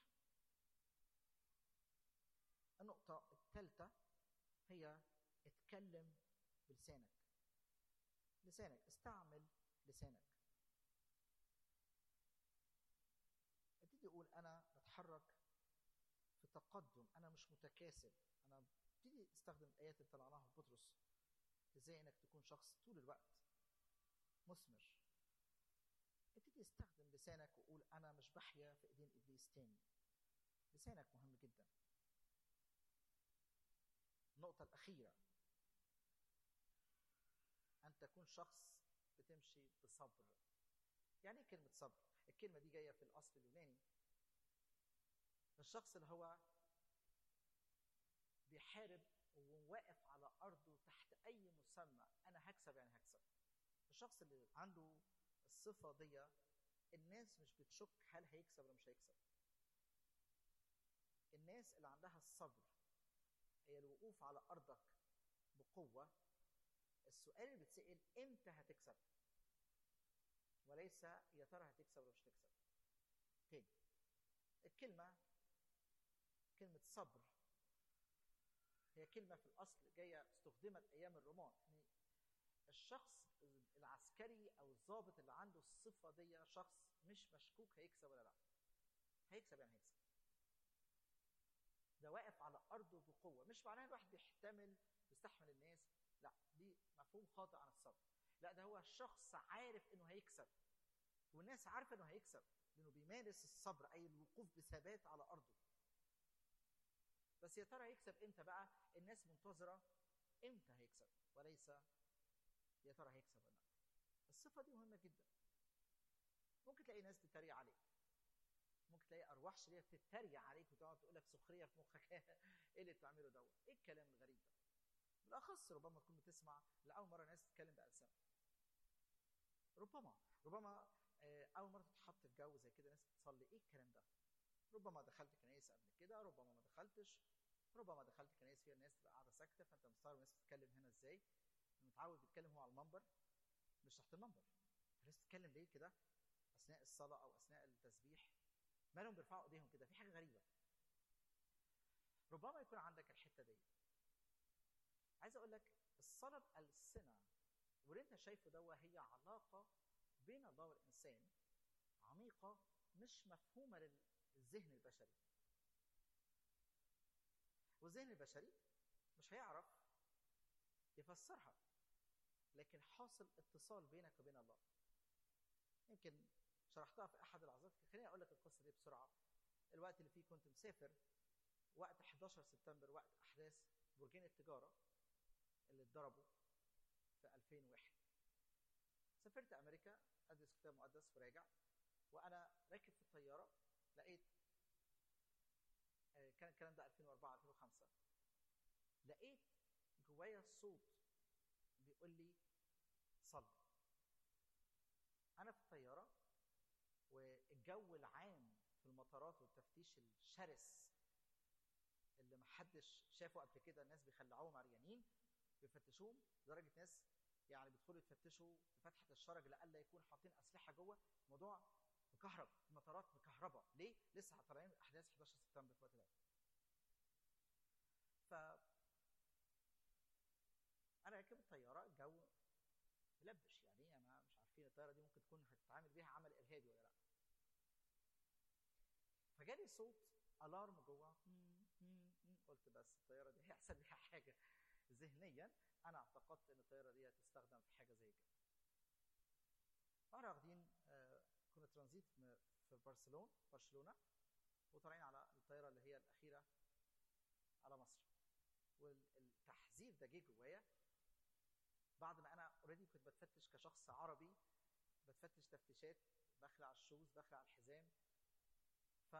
النقطة الثالثة هي اتكلم بلسانك لسانك استعمل لسانك ابتدي اقول انا بتحرك في تقدم انا مش متكاسل انا ابتدي استخدم الايات اللي طلعناها في بطرس ازاي انك تكون شخص طول الوقت مثمر ابتدي استخدم لسانك وقول انا مش بحيا في ايدين ابليس تاني لسانك مهم جدا النقطة الأخيرة أن تكون شخص بتمشي بصبر يعني إيه كلمة صبر؟ الكلمة دي جاية في الأصل اليوناني الشخص اللي هو بيحارب وواقف على أرضه تحت أي مسمى أنا هكسب يعني هكسب الشخص اللي عنده الصفة دي الناس مش بتشك هل هيكسب ولا مش هيكسب الناس اللي عندها الصبر هي الوقوف على أرضك بقوة السؤال اللي بيتسأل إمتى هتكسب وليس يا ترى هتكسب ولا مش هتكسب تاني الكلمة كلمة صبر هي كلمة في الأصل جاية استخدمت أيام الرومان يعني الشخص العسكري أو الضابط اللي عنده الصفة دي شخص مش مشكوك هيكسب ولا لا هيكسب يعني هيكسب ده واقف على أرضه بقوة مش معناها الواحد بيحتمل بيستحمل الناس لا دي مفهوم خاطئ عن الصبر لا ده هو الشخص عارف انه هيكسب والناس عارفه انه هيكسب لانه بيمارس الصبر اي الوقوف بثبات على ارضه بس يا ترى هيكسب امتى بقى الناس منتظره امتى هيكسب وليس يا ترى هيكسب ولا لا الصفه دي مهمه جدا ممكن تلاقي ناس تتريق عليك ممكن تلاقي ارواح شريره تتريق عليك وتقعد تقول لك سخريه في مخك ايه اللي بتعمله دوت ايه الكلام الغريب ده بالاخص ربما تكون بتسمع لاول مره ناس تتكلم بالسنه ربما ربما آه، اول مره تتحط في جو زي كده ناس بتصلي ايه الكلام ده ربما دخلت كنايس قبل كده ربما ما دخلتش ربما دخلت كنايس فيها الناس تبقى قاعده ساكته فانت مستغرب الناس بتتكلم هنا ازاي متعود بيتكلم هو على المنبر مش تحت المنبر الناس بتتكلم ليه كده اثناء الصلاه او اثناء التسبيح مالهم بيرفعوا ايديهم كده في حاجه غريبه ربما يكون عندك الحته دي عايز اقول لك الصلاه بالسنه واللي انت شايفه ده هي علاقه بين الله والانسان عميقه مش مفهومه للذهن البشري والذهن البشري مش هيعرف يفسرها لكن حاصل اتصال بينك وبين الله يمكن شرحتها في احد العظات خليني اقول لك القصه دي بسرعه الوقت اللي فيه كنت مسافر وقت 11 سبتمبر وقت احداث برجين التجاره اللي اتضربوا في 2001 سافرت امريكا ادرس كتاب مقدس وراجع وانا راكب في الطياره لقيت آه، كان الكلام ده 2004 2005 لقيت جوايا صوت بيقول لي صلي انا في الطياره والجو العام في المطارات والتفتيش الشرس اللي محدش شافه قبل كده الناس بيخلعوهم عريانين بيفتشوهم لدرجه ناس يعني بيدخلوا يتفتشوا بفتحه الشرج لألا يكون حاطين اسلحه جوه الموضوع مكهرب المطارات مكهربه ليه؟ لسه طالعين احداث 11 سبتمبر في الوقت ده ف انا راكب الطياره الجو ملبش يعني انا مش عارفين الطياره دي ممكن تكون هتتعامل بيها عمل ارهابي ولا لا فجالي صوت الارم جوه قلت بس الطياره دي هيحصل بيها حاجه ذهنيا انا اعتقدت ان الطياره دي هتستخدم في حاجه زي كده واحنا واخدين آه، كنا ترانزيت م- في برشلونه برشلونه وطالعين على الطياره اللي هي الاخيره على مصر والتحذير ده جه جوايا بعد ما انا اوريدي كنت بتفتش كشخص عربي بتفتش تفتيشات بخلع الشوز بخلع الحزام ف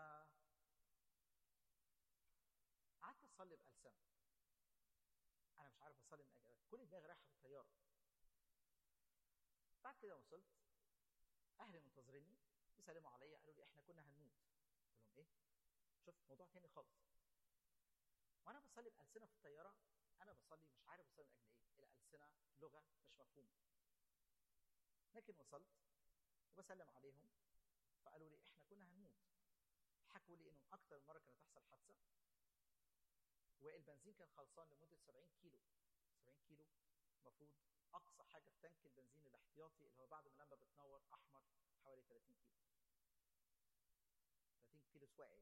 قعدت اصلي بألسنة انا مش عارف اصلي من اجل كل دماغي رايحه في الطياره بعد كده وصلت اهلي منتظريني بيسلموا عليا قالوا لي احنا كنا هنموت قلت لهم ايه شوف موضوع تاني خالص وانا بصلي بألسنة في الطياره انا بصلي مش عارف بصلي من اجل ايه الألسنة لغه مش مفهومه لكن وصلت وبسلم عليهم فقالوا لي احنا كنا هنموت حكوا لي انهم اكتر من مره كانت تحصل حادثه والبنزين كان خلصان لمده 70 كيلو 70 كيلو المفروض اقصى حاجه في تانك البنزين الاحتياطي اللي هو بعد ما اللمبه بتنور احمر حوالي 30 كيلو 30 كيلو سواقه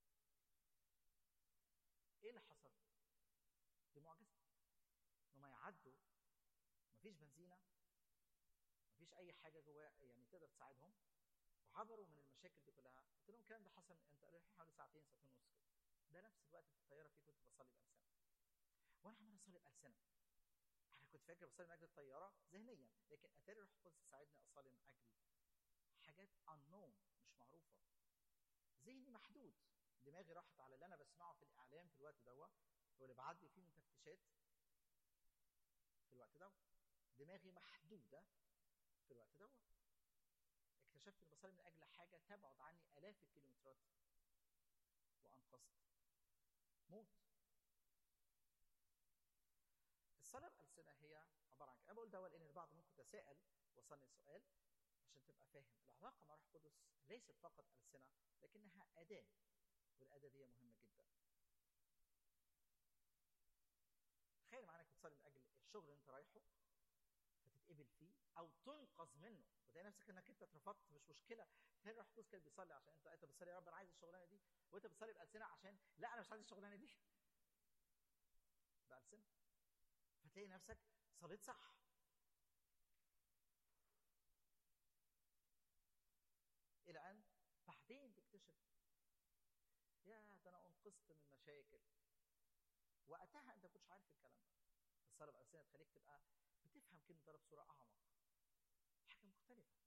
ايه اللي حصل؟ دي معجزه انهم يعدوا مفيش بنزينه مفيش اي حاجه جواه يعني تقدر تساعدهم وعبروا من المشاكل دي كلها قلت لهم الكلام ده حصل انت قالوا لي حوالي ساعتين ساعتين ونص كده ده نفس الوقت في الطياره فيه كنت بصلي بألسنة وانا عمال اصلي بألسنة انا كنت فاكر بصلي من اجل الطياره ذهنيا لكن اتاري الروح القدس ساعدني اصلي من اجل حاجات unknown مش معروفه ذهني محدود دماغي راحت على اللي انا بسمعه في الاعلام في الوقت دوت واللي بعدي فيه من تفتيشات في الوقت دوت دماغي محدوده في الوقت دوت اكتشفت اني بصلي من اجل حاجه تبعد عني الاف الكيلومترات وانقذت موت الصلاه بألسنة هي عباره عن كده. انا بقول ده لان البعض ممكن يتساءل وصلني سؤال عشان تبقى فاهم العلاقه مع روح القدس ليست فقط ألسنة لكنها اداه والاداه دي مهمه جدا تخيل معانا كنت تصلي من اجل الشغل اللي انت رايحه فتتقبل فيه او تنقذ منه وتلاقي نفسك انك انت اترفضت مش مشكله تلاقي روح القدس كان بيصلي عشان انت انت بتصلي يا رب انا عايز الشغلانه دي وانت بتصلي بألسنة عشان لا انا مش عايز الشغلانه دي بألسنة فتلاقي نفسك صليت صح الى ان بعدين تكتشف يا ده انا انقذت من مشاكل وقتها انت ما كنتش عارف الكلام ده الصلاه بألسنة تخليك تبقى بتفهم كلمه الله بصوره اعمق حاجه مختلفه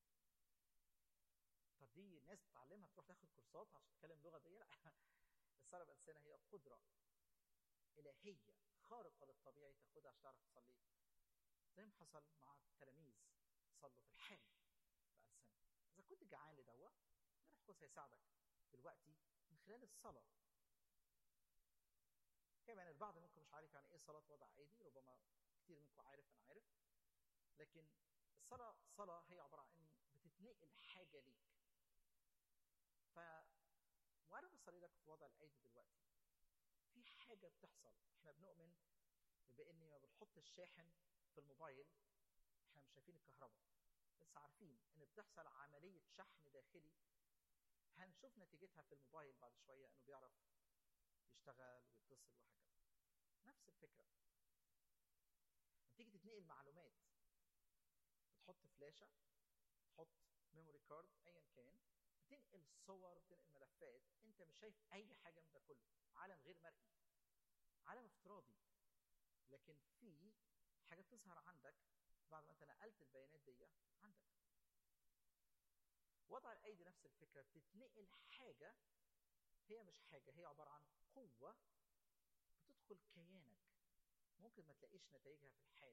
طب دي ناس تتعلمها تروح تاخد كورسات عشان تتكلم اللغه دي لا الصلاه بألسنة هي قدره الهيه خارقه للطبيعي تاخدها عشان تعرف تصلي زي ما حصل مع التلاميذ صلوا في الحال بألسنة اذا كنت جعان لدواء الروح القدس هيساعدك دلوقتي من خلال الصلاه كمان البعض منكم مش عارف يعني ايه صلاه وضع ايدي ربما كتير منكم عارف انا عارف لكن الصلاه صلاه هي عباره عن اني بتتنقل حاجه ليك ف وانا بصلي لك في وضع الايدي دلوقتي في حاجه بتحصل احنا بنؤمن باني ما بنحط الشاحن في الموبايل احنا مش شايفين الكهرباء بس عارفين ان بتحصل عمليه شحن داخلي هنشوف نتيجتها في الموبايل بعد شويه انه بيعرف يشتغل ويتصل وهكذا نفس الفكره لما تيجي تتنقل معلومات بتحط فلاشه تحط ميموري كارد ايا كان بتنقل صور بتنقل ملفات انت مش شايف اي حاجه من ده كله عالم غير مرئي عالم افتراضي لكن في حاجه بتظهر عندك بعد ما انت نقلت البيانات دي عندك وضع الايدي نفس الفكره بتتنقل حاجه هي مش حاجه هي عباره عن قوه بتدخل كيانك ممكن ما تلاقيش نتائجها في الحال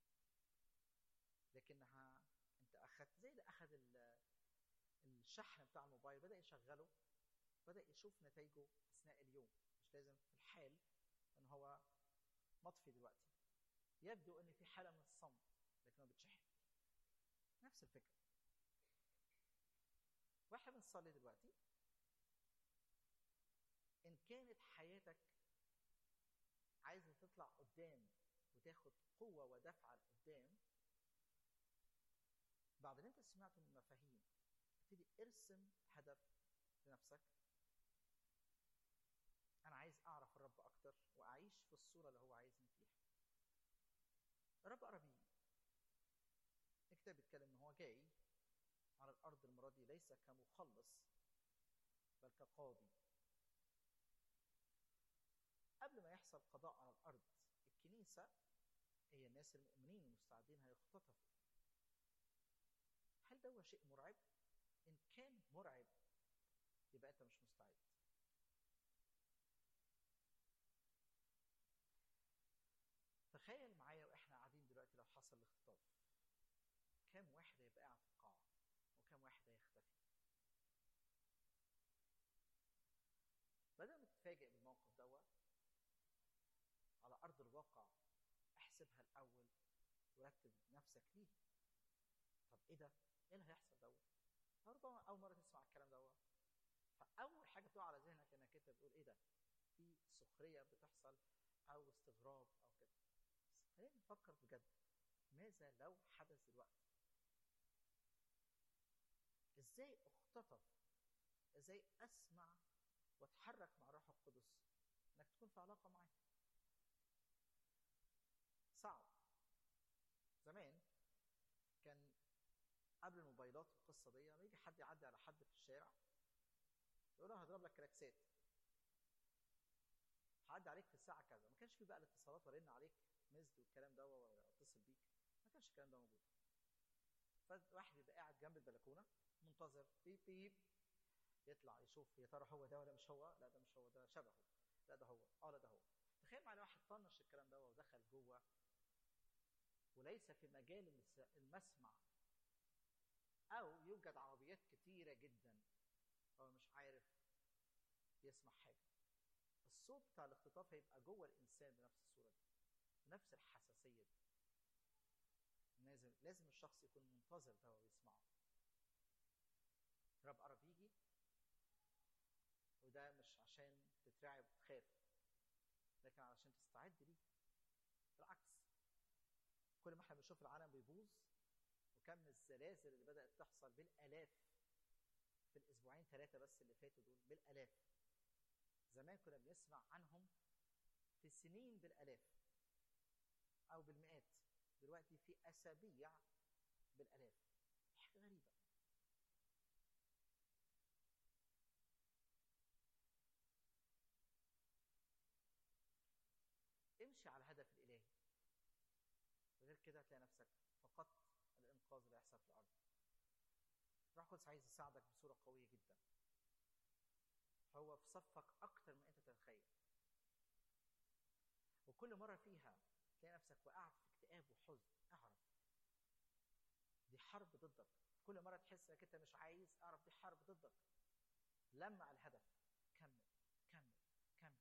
لكنها انت اخذت زي اللي اخذ ال- الشحن بتاع الموبايل بدا يشغله بدا يشوف نتائجه اثناء اليوم مش لازم في الحال ان هو مطفي دلوقتي يبدو ان في حاله من الصمت لكنه بتشحن نفس الفكره واحنا بنصلي دلوقتي ان كانت حياتك عايزه تطلع قدام وتاخد قوه ودفعه لقدام بعد اللي انت سمعته من مفاهيم ابتدي ارسم هدف لنفسك انا عايز اعرف الرب اكتر واعيش في الصوره اللي هو عايزني فيها الرب قرب يجي الكتاب بيتكلم ان هو جاي على الارض المره دي ليس كمخلص بل كقاضي قبل ما يحصل قضاء على الارض الكنيسه هي الناس المؤمنين المستعدين هيختطفوا هل ده شيء مرعب ان كان مرعب يبقى انت مش مستعد تخيل معايا واحنا قاعدين دلوقتي لو حصل الاختطاف كام واحد هيبقى قاعد في القاعه وكام واحد هيختفي بدل ما تتفاجئ بالموقف دوت على ارض الواقع احسبها الاول ورتب نفسك ليه طب ايه ده ايه اللي هيحصل دوت ربما اول مره تسمع الكلام دوت فاول حاجه تقع على ذهنك انك انت بتقول ايه ده في سخريه بتحصل او استغراب او كده بس خلينا نفكر بجد ماذا لو حدث دلوقتي ازاي اختطف ازاي اسمع واتحرك مع الروح القدس انك تكون في علاقه معاه صعب زمان كان قبل الموبايلات والقصه دي لما يجي حد يعدي على حد في الشارع يقول له هضرب لك كلاكسات هعدي عليك في الساعه كذا ما كانش في بقى الاتصالات ولا رن عليك مزد والكلام ده ولا اتصل بيك ما كانش الكلام ده موجود فواحد يبقى قاعد جنب البلكونه منتظر بيب بيب يطلع يشوف يا ترى هو ده ولا مش هو لا ده مش هو ده شبهه لا ده هو اه لا ده هو تخيل معايا واحد طنش الكلام ده ودخل جوه وليس في مجال المس- المسمع او يوجد عربيات كتيره جدا هو مش عارف يسمع حاجه الصوت بتاع الاختطاف هيبقى جوه الانسان بنفس الصوره دي بنفس الحساسيه دي لازم لازم الشخص يكون منتظر ده ويسمعه رب قرب يجي وده مش عشان تترعب وتخاف لكن علشان تستعد ليه بالعكس كل ما احنا بنشوف العالم بيبوظ وكم الزلازل اللي بدات تحصل بالالاف في الاسبوعين ثلاثه بس اللي فاتوا دول بالالاف زمان كنا بنسمع عنهم في سنين بالالاف او بالمئات دلوقتي في اسابيع بالالاف دي حاجه غريبه امشي على الهدف الالهي وغير كده هتلاقي نفسك فقدت الانقاذ اللي هيحصل في الارض الروح القدس عايز يساعدك بصوره قويه جدا هو في صفك اكتر من انت تتخيل وكل مره فيها تلاقي نفسك وقعت في اكتئاب وحزن اعرف دي حرب ضدك كل مره تحس انك انت مش عايز اعرف دي حرب ضدك لمع الهدف كمل كمل كمل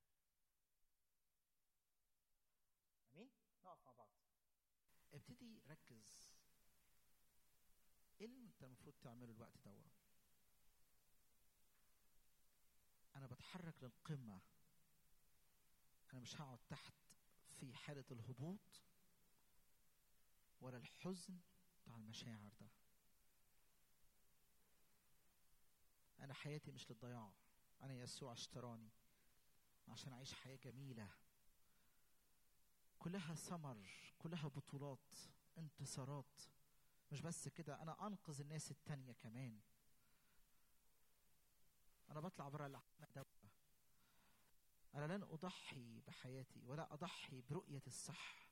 امين نقف مع بعض ابتدي ركز ايه اللي انت المفروض تعمله الوقت ده انا بتحرك للقمه انا مش هقعد تحت في حاله الهبوط ولا الحزن بتاع المشاعر ده انا حياتي مش للضياع انا يسوع اشتراني عشان اعيش حياه جميله كلها ثمر كلها بطولات انتصارات مش بس كده انا انقذ الناس التانية كمان انا بطلع بره العالم ده انا لن اضحي بحياتي ولا اضحي برؤية الصح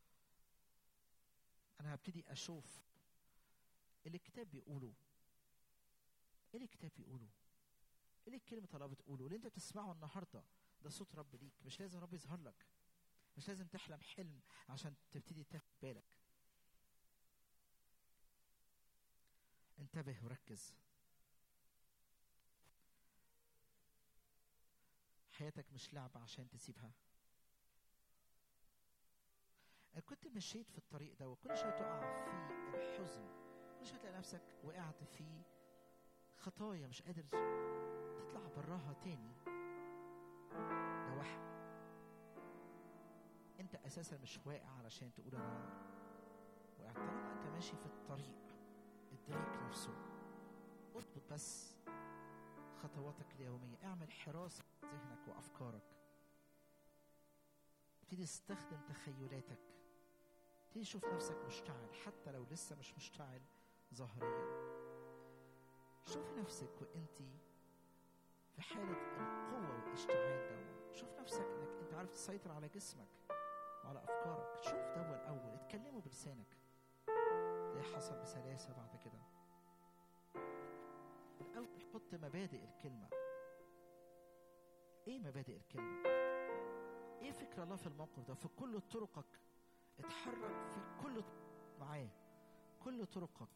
انا هبتدي اشوف اللي الكتاب بيقوله ايه اللي الكتاب بيقوله ايه اللي كلمه الله بتقوله اللي انت بتسمعه النهارده ده صوت رب ليك مش لازم رب يظهر لك مش لازم تحلم حلم عشان تبتدي تاخد بالك انتبه وركز حياتك مش لعبة عشان تسيبها أنا كنت مشيت في الطريق ده وكل شوية تقع في الحزن كل شوية تلاقي نفسك وقعت في خطايا مش قادر تطلع براها تاني ده وهم انت اساسا مش واقع علشان تقول انا وقعت طالما انت ماشي في الطريق الدريك نفسه اضبط بس خطواتك اليومية اعمل حراسة ذهنك وأفكارك ابتدي تستخدم تخيلاتك ابتدي تشوف نفسك مشتعل حتى لو لسه مش مشتعل ظاهريا شوفي نفسك وانت في حالة القوة والاشتعال ده شوف نفسك انك انت عارف تسيطر على جسمك وعلى افكارك شوف ده الاول اتكلموا بلسانك ده حصل بسلاسة بعد كده الأول حط مبادئ الكلمة ايه مبادئ الكلمة ايه فكر الله في الموقف ده في كل طرقك اتحرك في كل معاه كل طرقك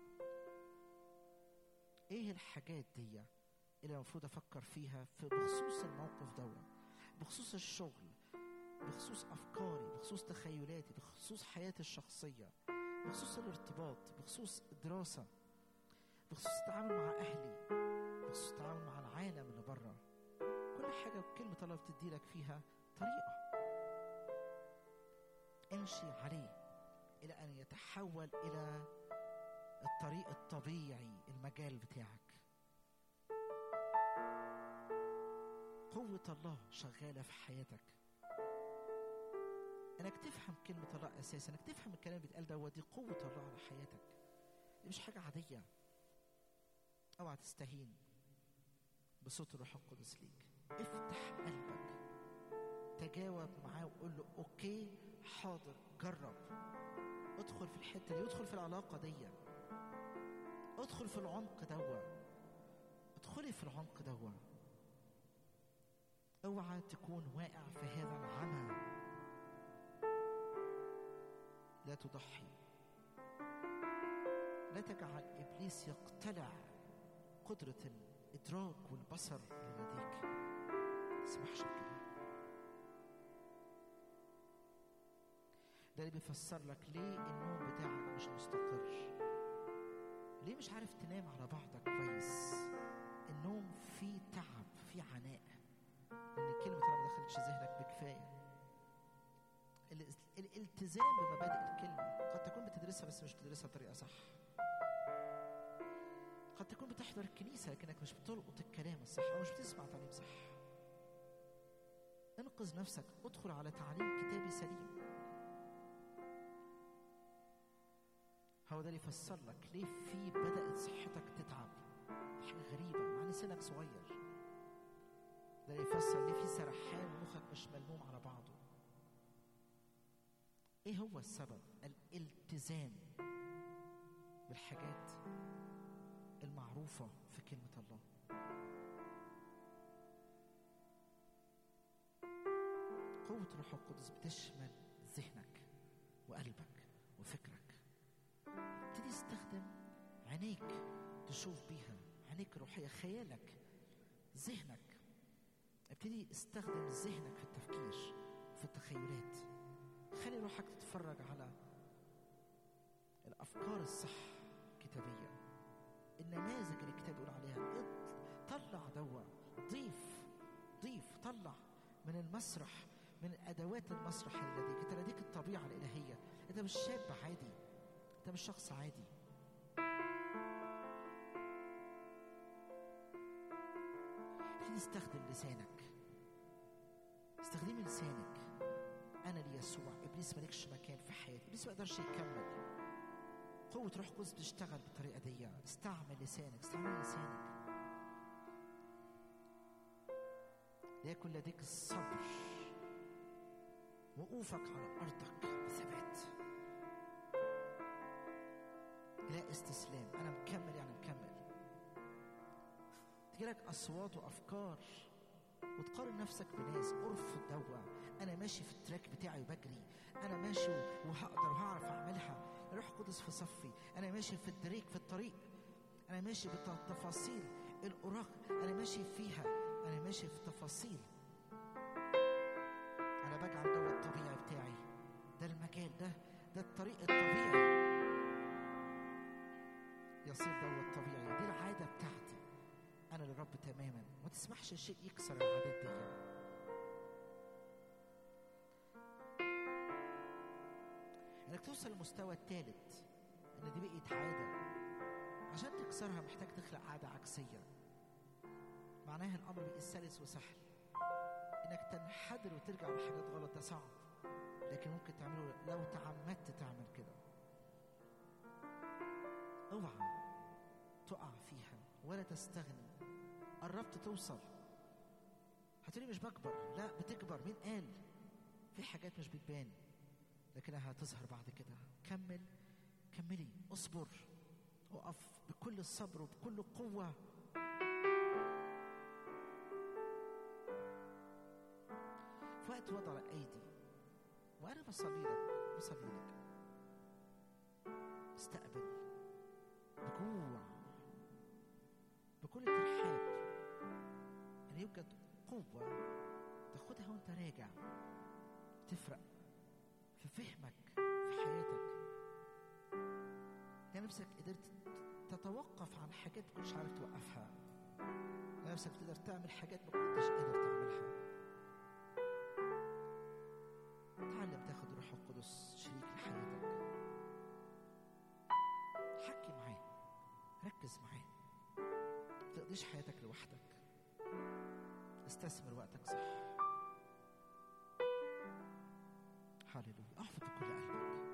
ايه الحاجات دي اللي المفروض افكر فيها في بخصوص الموقف ده بخصوص الشغل بخصوص افكاري بخصوص تخيلاتي بخصوص حياتي الشخصيه بخصوص الارتباط بخصوص الدراسه بخصوص التعامل مع اهلي بخصوص التعامل مع العالم اللي بره كل حاجه كلمه الله بتدي لك فيها طريقه امشي عليه الى ان يتحول الى الطريق الطبيعي المجال بتاعك قوة الله شغالة في حياتك انك تفهم كلمة الله اساسا انك تفهم الكلام اللي بيتقال دوت دي قوة الله على حياتك دي مش حاجة عادية اوعى تستهين بصوت الروح القدس ليك افتح قلبك تجاوب معاه وقول له اوكي حاضر جرب ادخل في الحتة دي ادخل في العلاقة دي ادخل في العمق دوا ادخلي في العمق دوا اوعى تكون واقع في هذا العمى لا تضحي لا تجعل ابليس يقتلع قدره الادراك والبصر اللي لديك اسمحش كده ده اللي بيفسر لك ليه النوم بتاعك مش مستقر ليه مش عارف تنام على بعضك كويس النوم فيه تعب فيه عناء ان كلمه الله ما دخلتش ذهنك بكفايه الالتزام بمبادئ الكلمه قد تكون بتدرسها بس مش بتدرسها بطريقه صح قد تكون بتحضر الكنيسه لكنك مش بتلقط الكلام الصح او مش بتسمع تعليم صح انقذ نفسك ادخل على تعليم كتابي سليم هو ده اللي يفسر لك ليه في بدأت صحتك تتعب حاجة غريبة مع ان سنك صغير ده اللي يفسر ليه في سرحان ومخك مش ملموم على بعضه ايه هو السبب الالتزام بالحاجات المعروفة في كلمة الله قوة الروح القدس بتشمل ذهنك وقلبك وفكرك ابتدي استخدم عينيك تشوف بيها عينيك الروحية خيالك ذهنك ابتدي استخدم ذهنك في التفكير في التخيلات خلي روحك تتفرج على الافكار الصح كتابيه النماذج اللي الكتاب يقول عليها طلع دوا ضيف ضيف طلع من المسرح من ادوات المسرح اللي لديك انت لديك الطبيعه الالهيه انت مش شاب عادي انت مش شخص عادي ابتدي استخدم لسانك استخدمي لسانك انا ليسوع ابليس مالكش مكان في حياتي ابليس ما يقدرش يكمل قوة روح القدس بتشتغل بالطريقة دي استعمل لسانك استعمل لسانك ليكن لديك الصبر وقوفك على أرضك بثبات لا استسلام أنا مكمل يعني مكمل تجيلك اصوات وافكار وتقارن نفسك بناس ارفض دوا انا ماشي في التراك بتاعي وبجري انا ماشي وهقدر وهعرف اعملها الروح القدس في صفي انا ماشي في الدريك في الطريق انا ماشي بالتفاصيل الاوراق انا ماشي فيها انا ماشي في تفاصيل انا بجعل ده الطبيعي بتاعي ده المكان ده ده الطريق الطبيعي يصير ده الطبيعي دي العاده بتاعتي انا للرب تماما ما تسمحش شيء يكسر العادات دي انك توصل للمستوى الثالث ان دي بقيت عاده عشان تكسرها محتاج تخلق عاده عكسيه معناها الامر بقى سلس وسهل انك تنحدر وترجع لحاجات غلط ده صعب لكن ممكن تعمله لو تعمدت تعمل كده اوعى تقع فيها ولا تستغني قربت توصل هتقولي مش بكبر لا بتكبر مين قال في حاجات مش بتبان لكنها هتظهر بعد كده كمل كملي اصبر وقف بكل الصبر وبكل قوة في وقت وضع الأيدي وأنا بصلي لك بصلي لك استقبل بجوع بكل ترحاب ان يوجد قوه تاخدها وانت راجع تفرق في فهمك في حياتك تلاقي نفسك قدرت تتوقف عن حاجات ما كنتش عارف توقفها تلاقي نفسك تقدر تعمل حاجات ما كنتش قادر تعملها تعلم تاخد الروح القدس شريك لحياتك حكي معاه ركز معاه ما تقضيش حياتك لوحدك استثمر وقتك صح هللويا احفظ بكل قلبك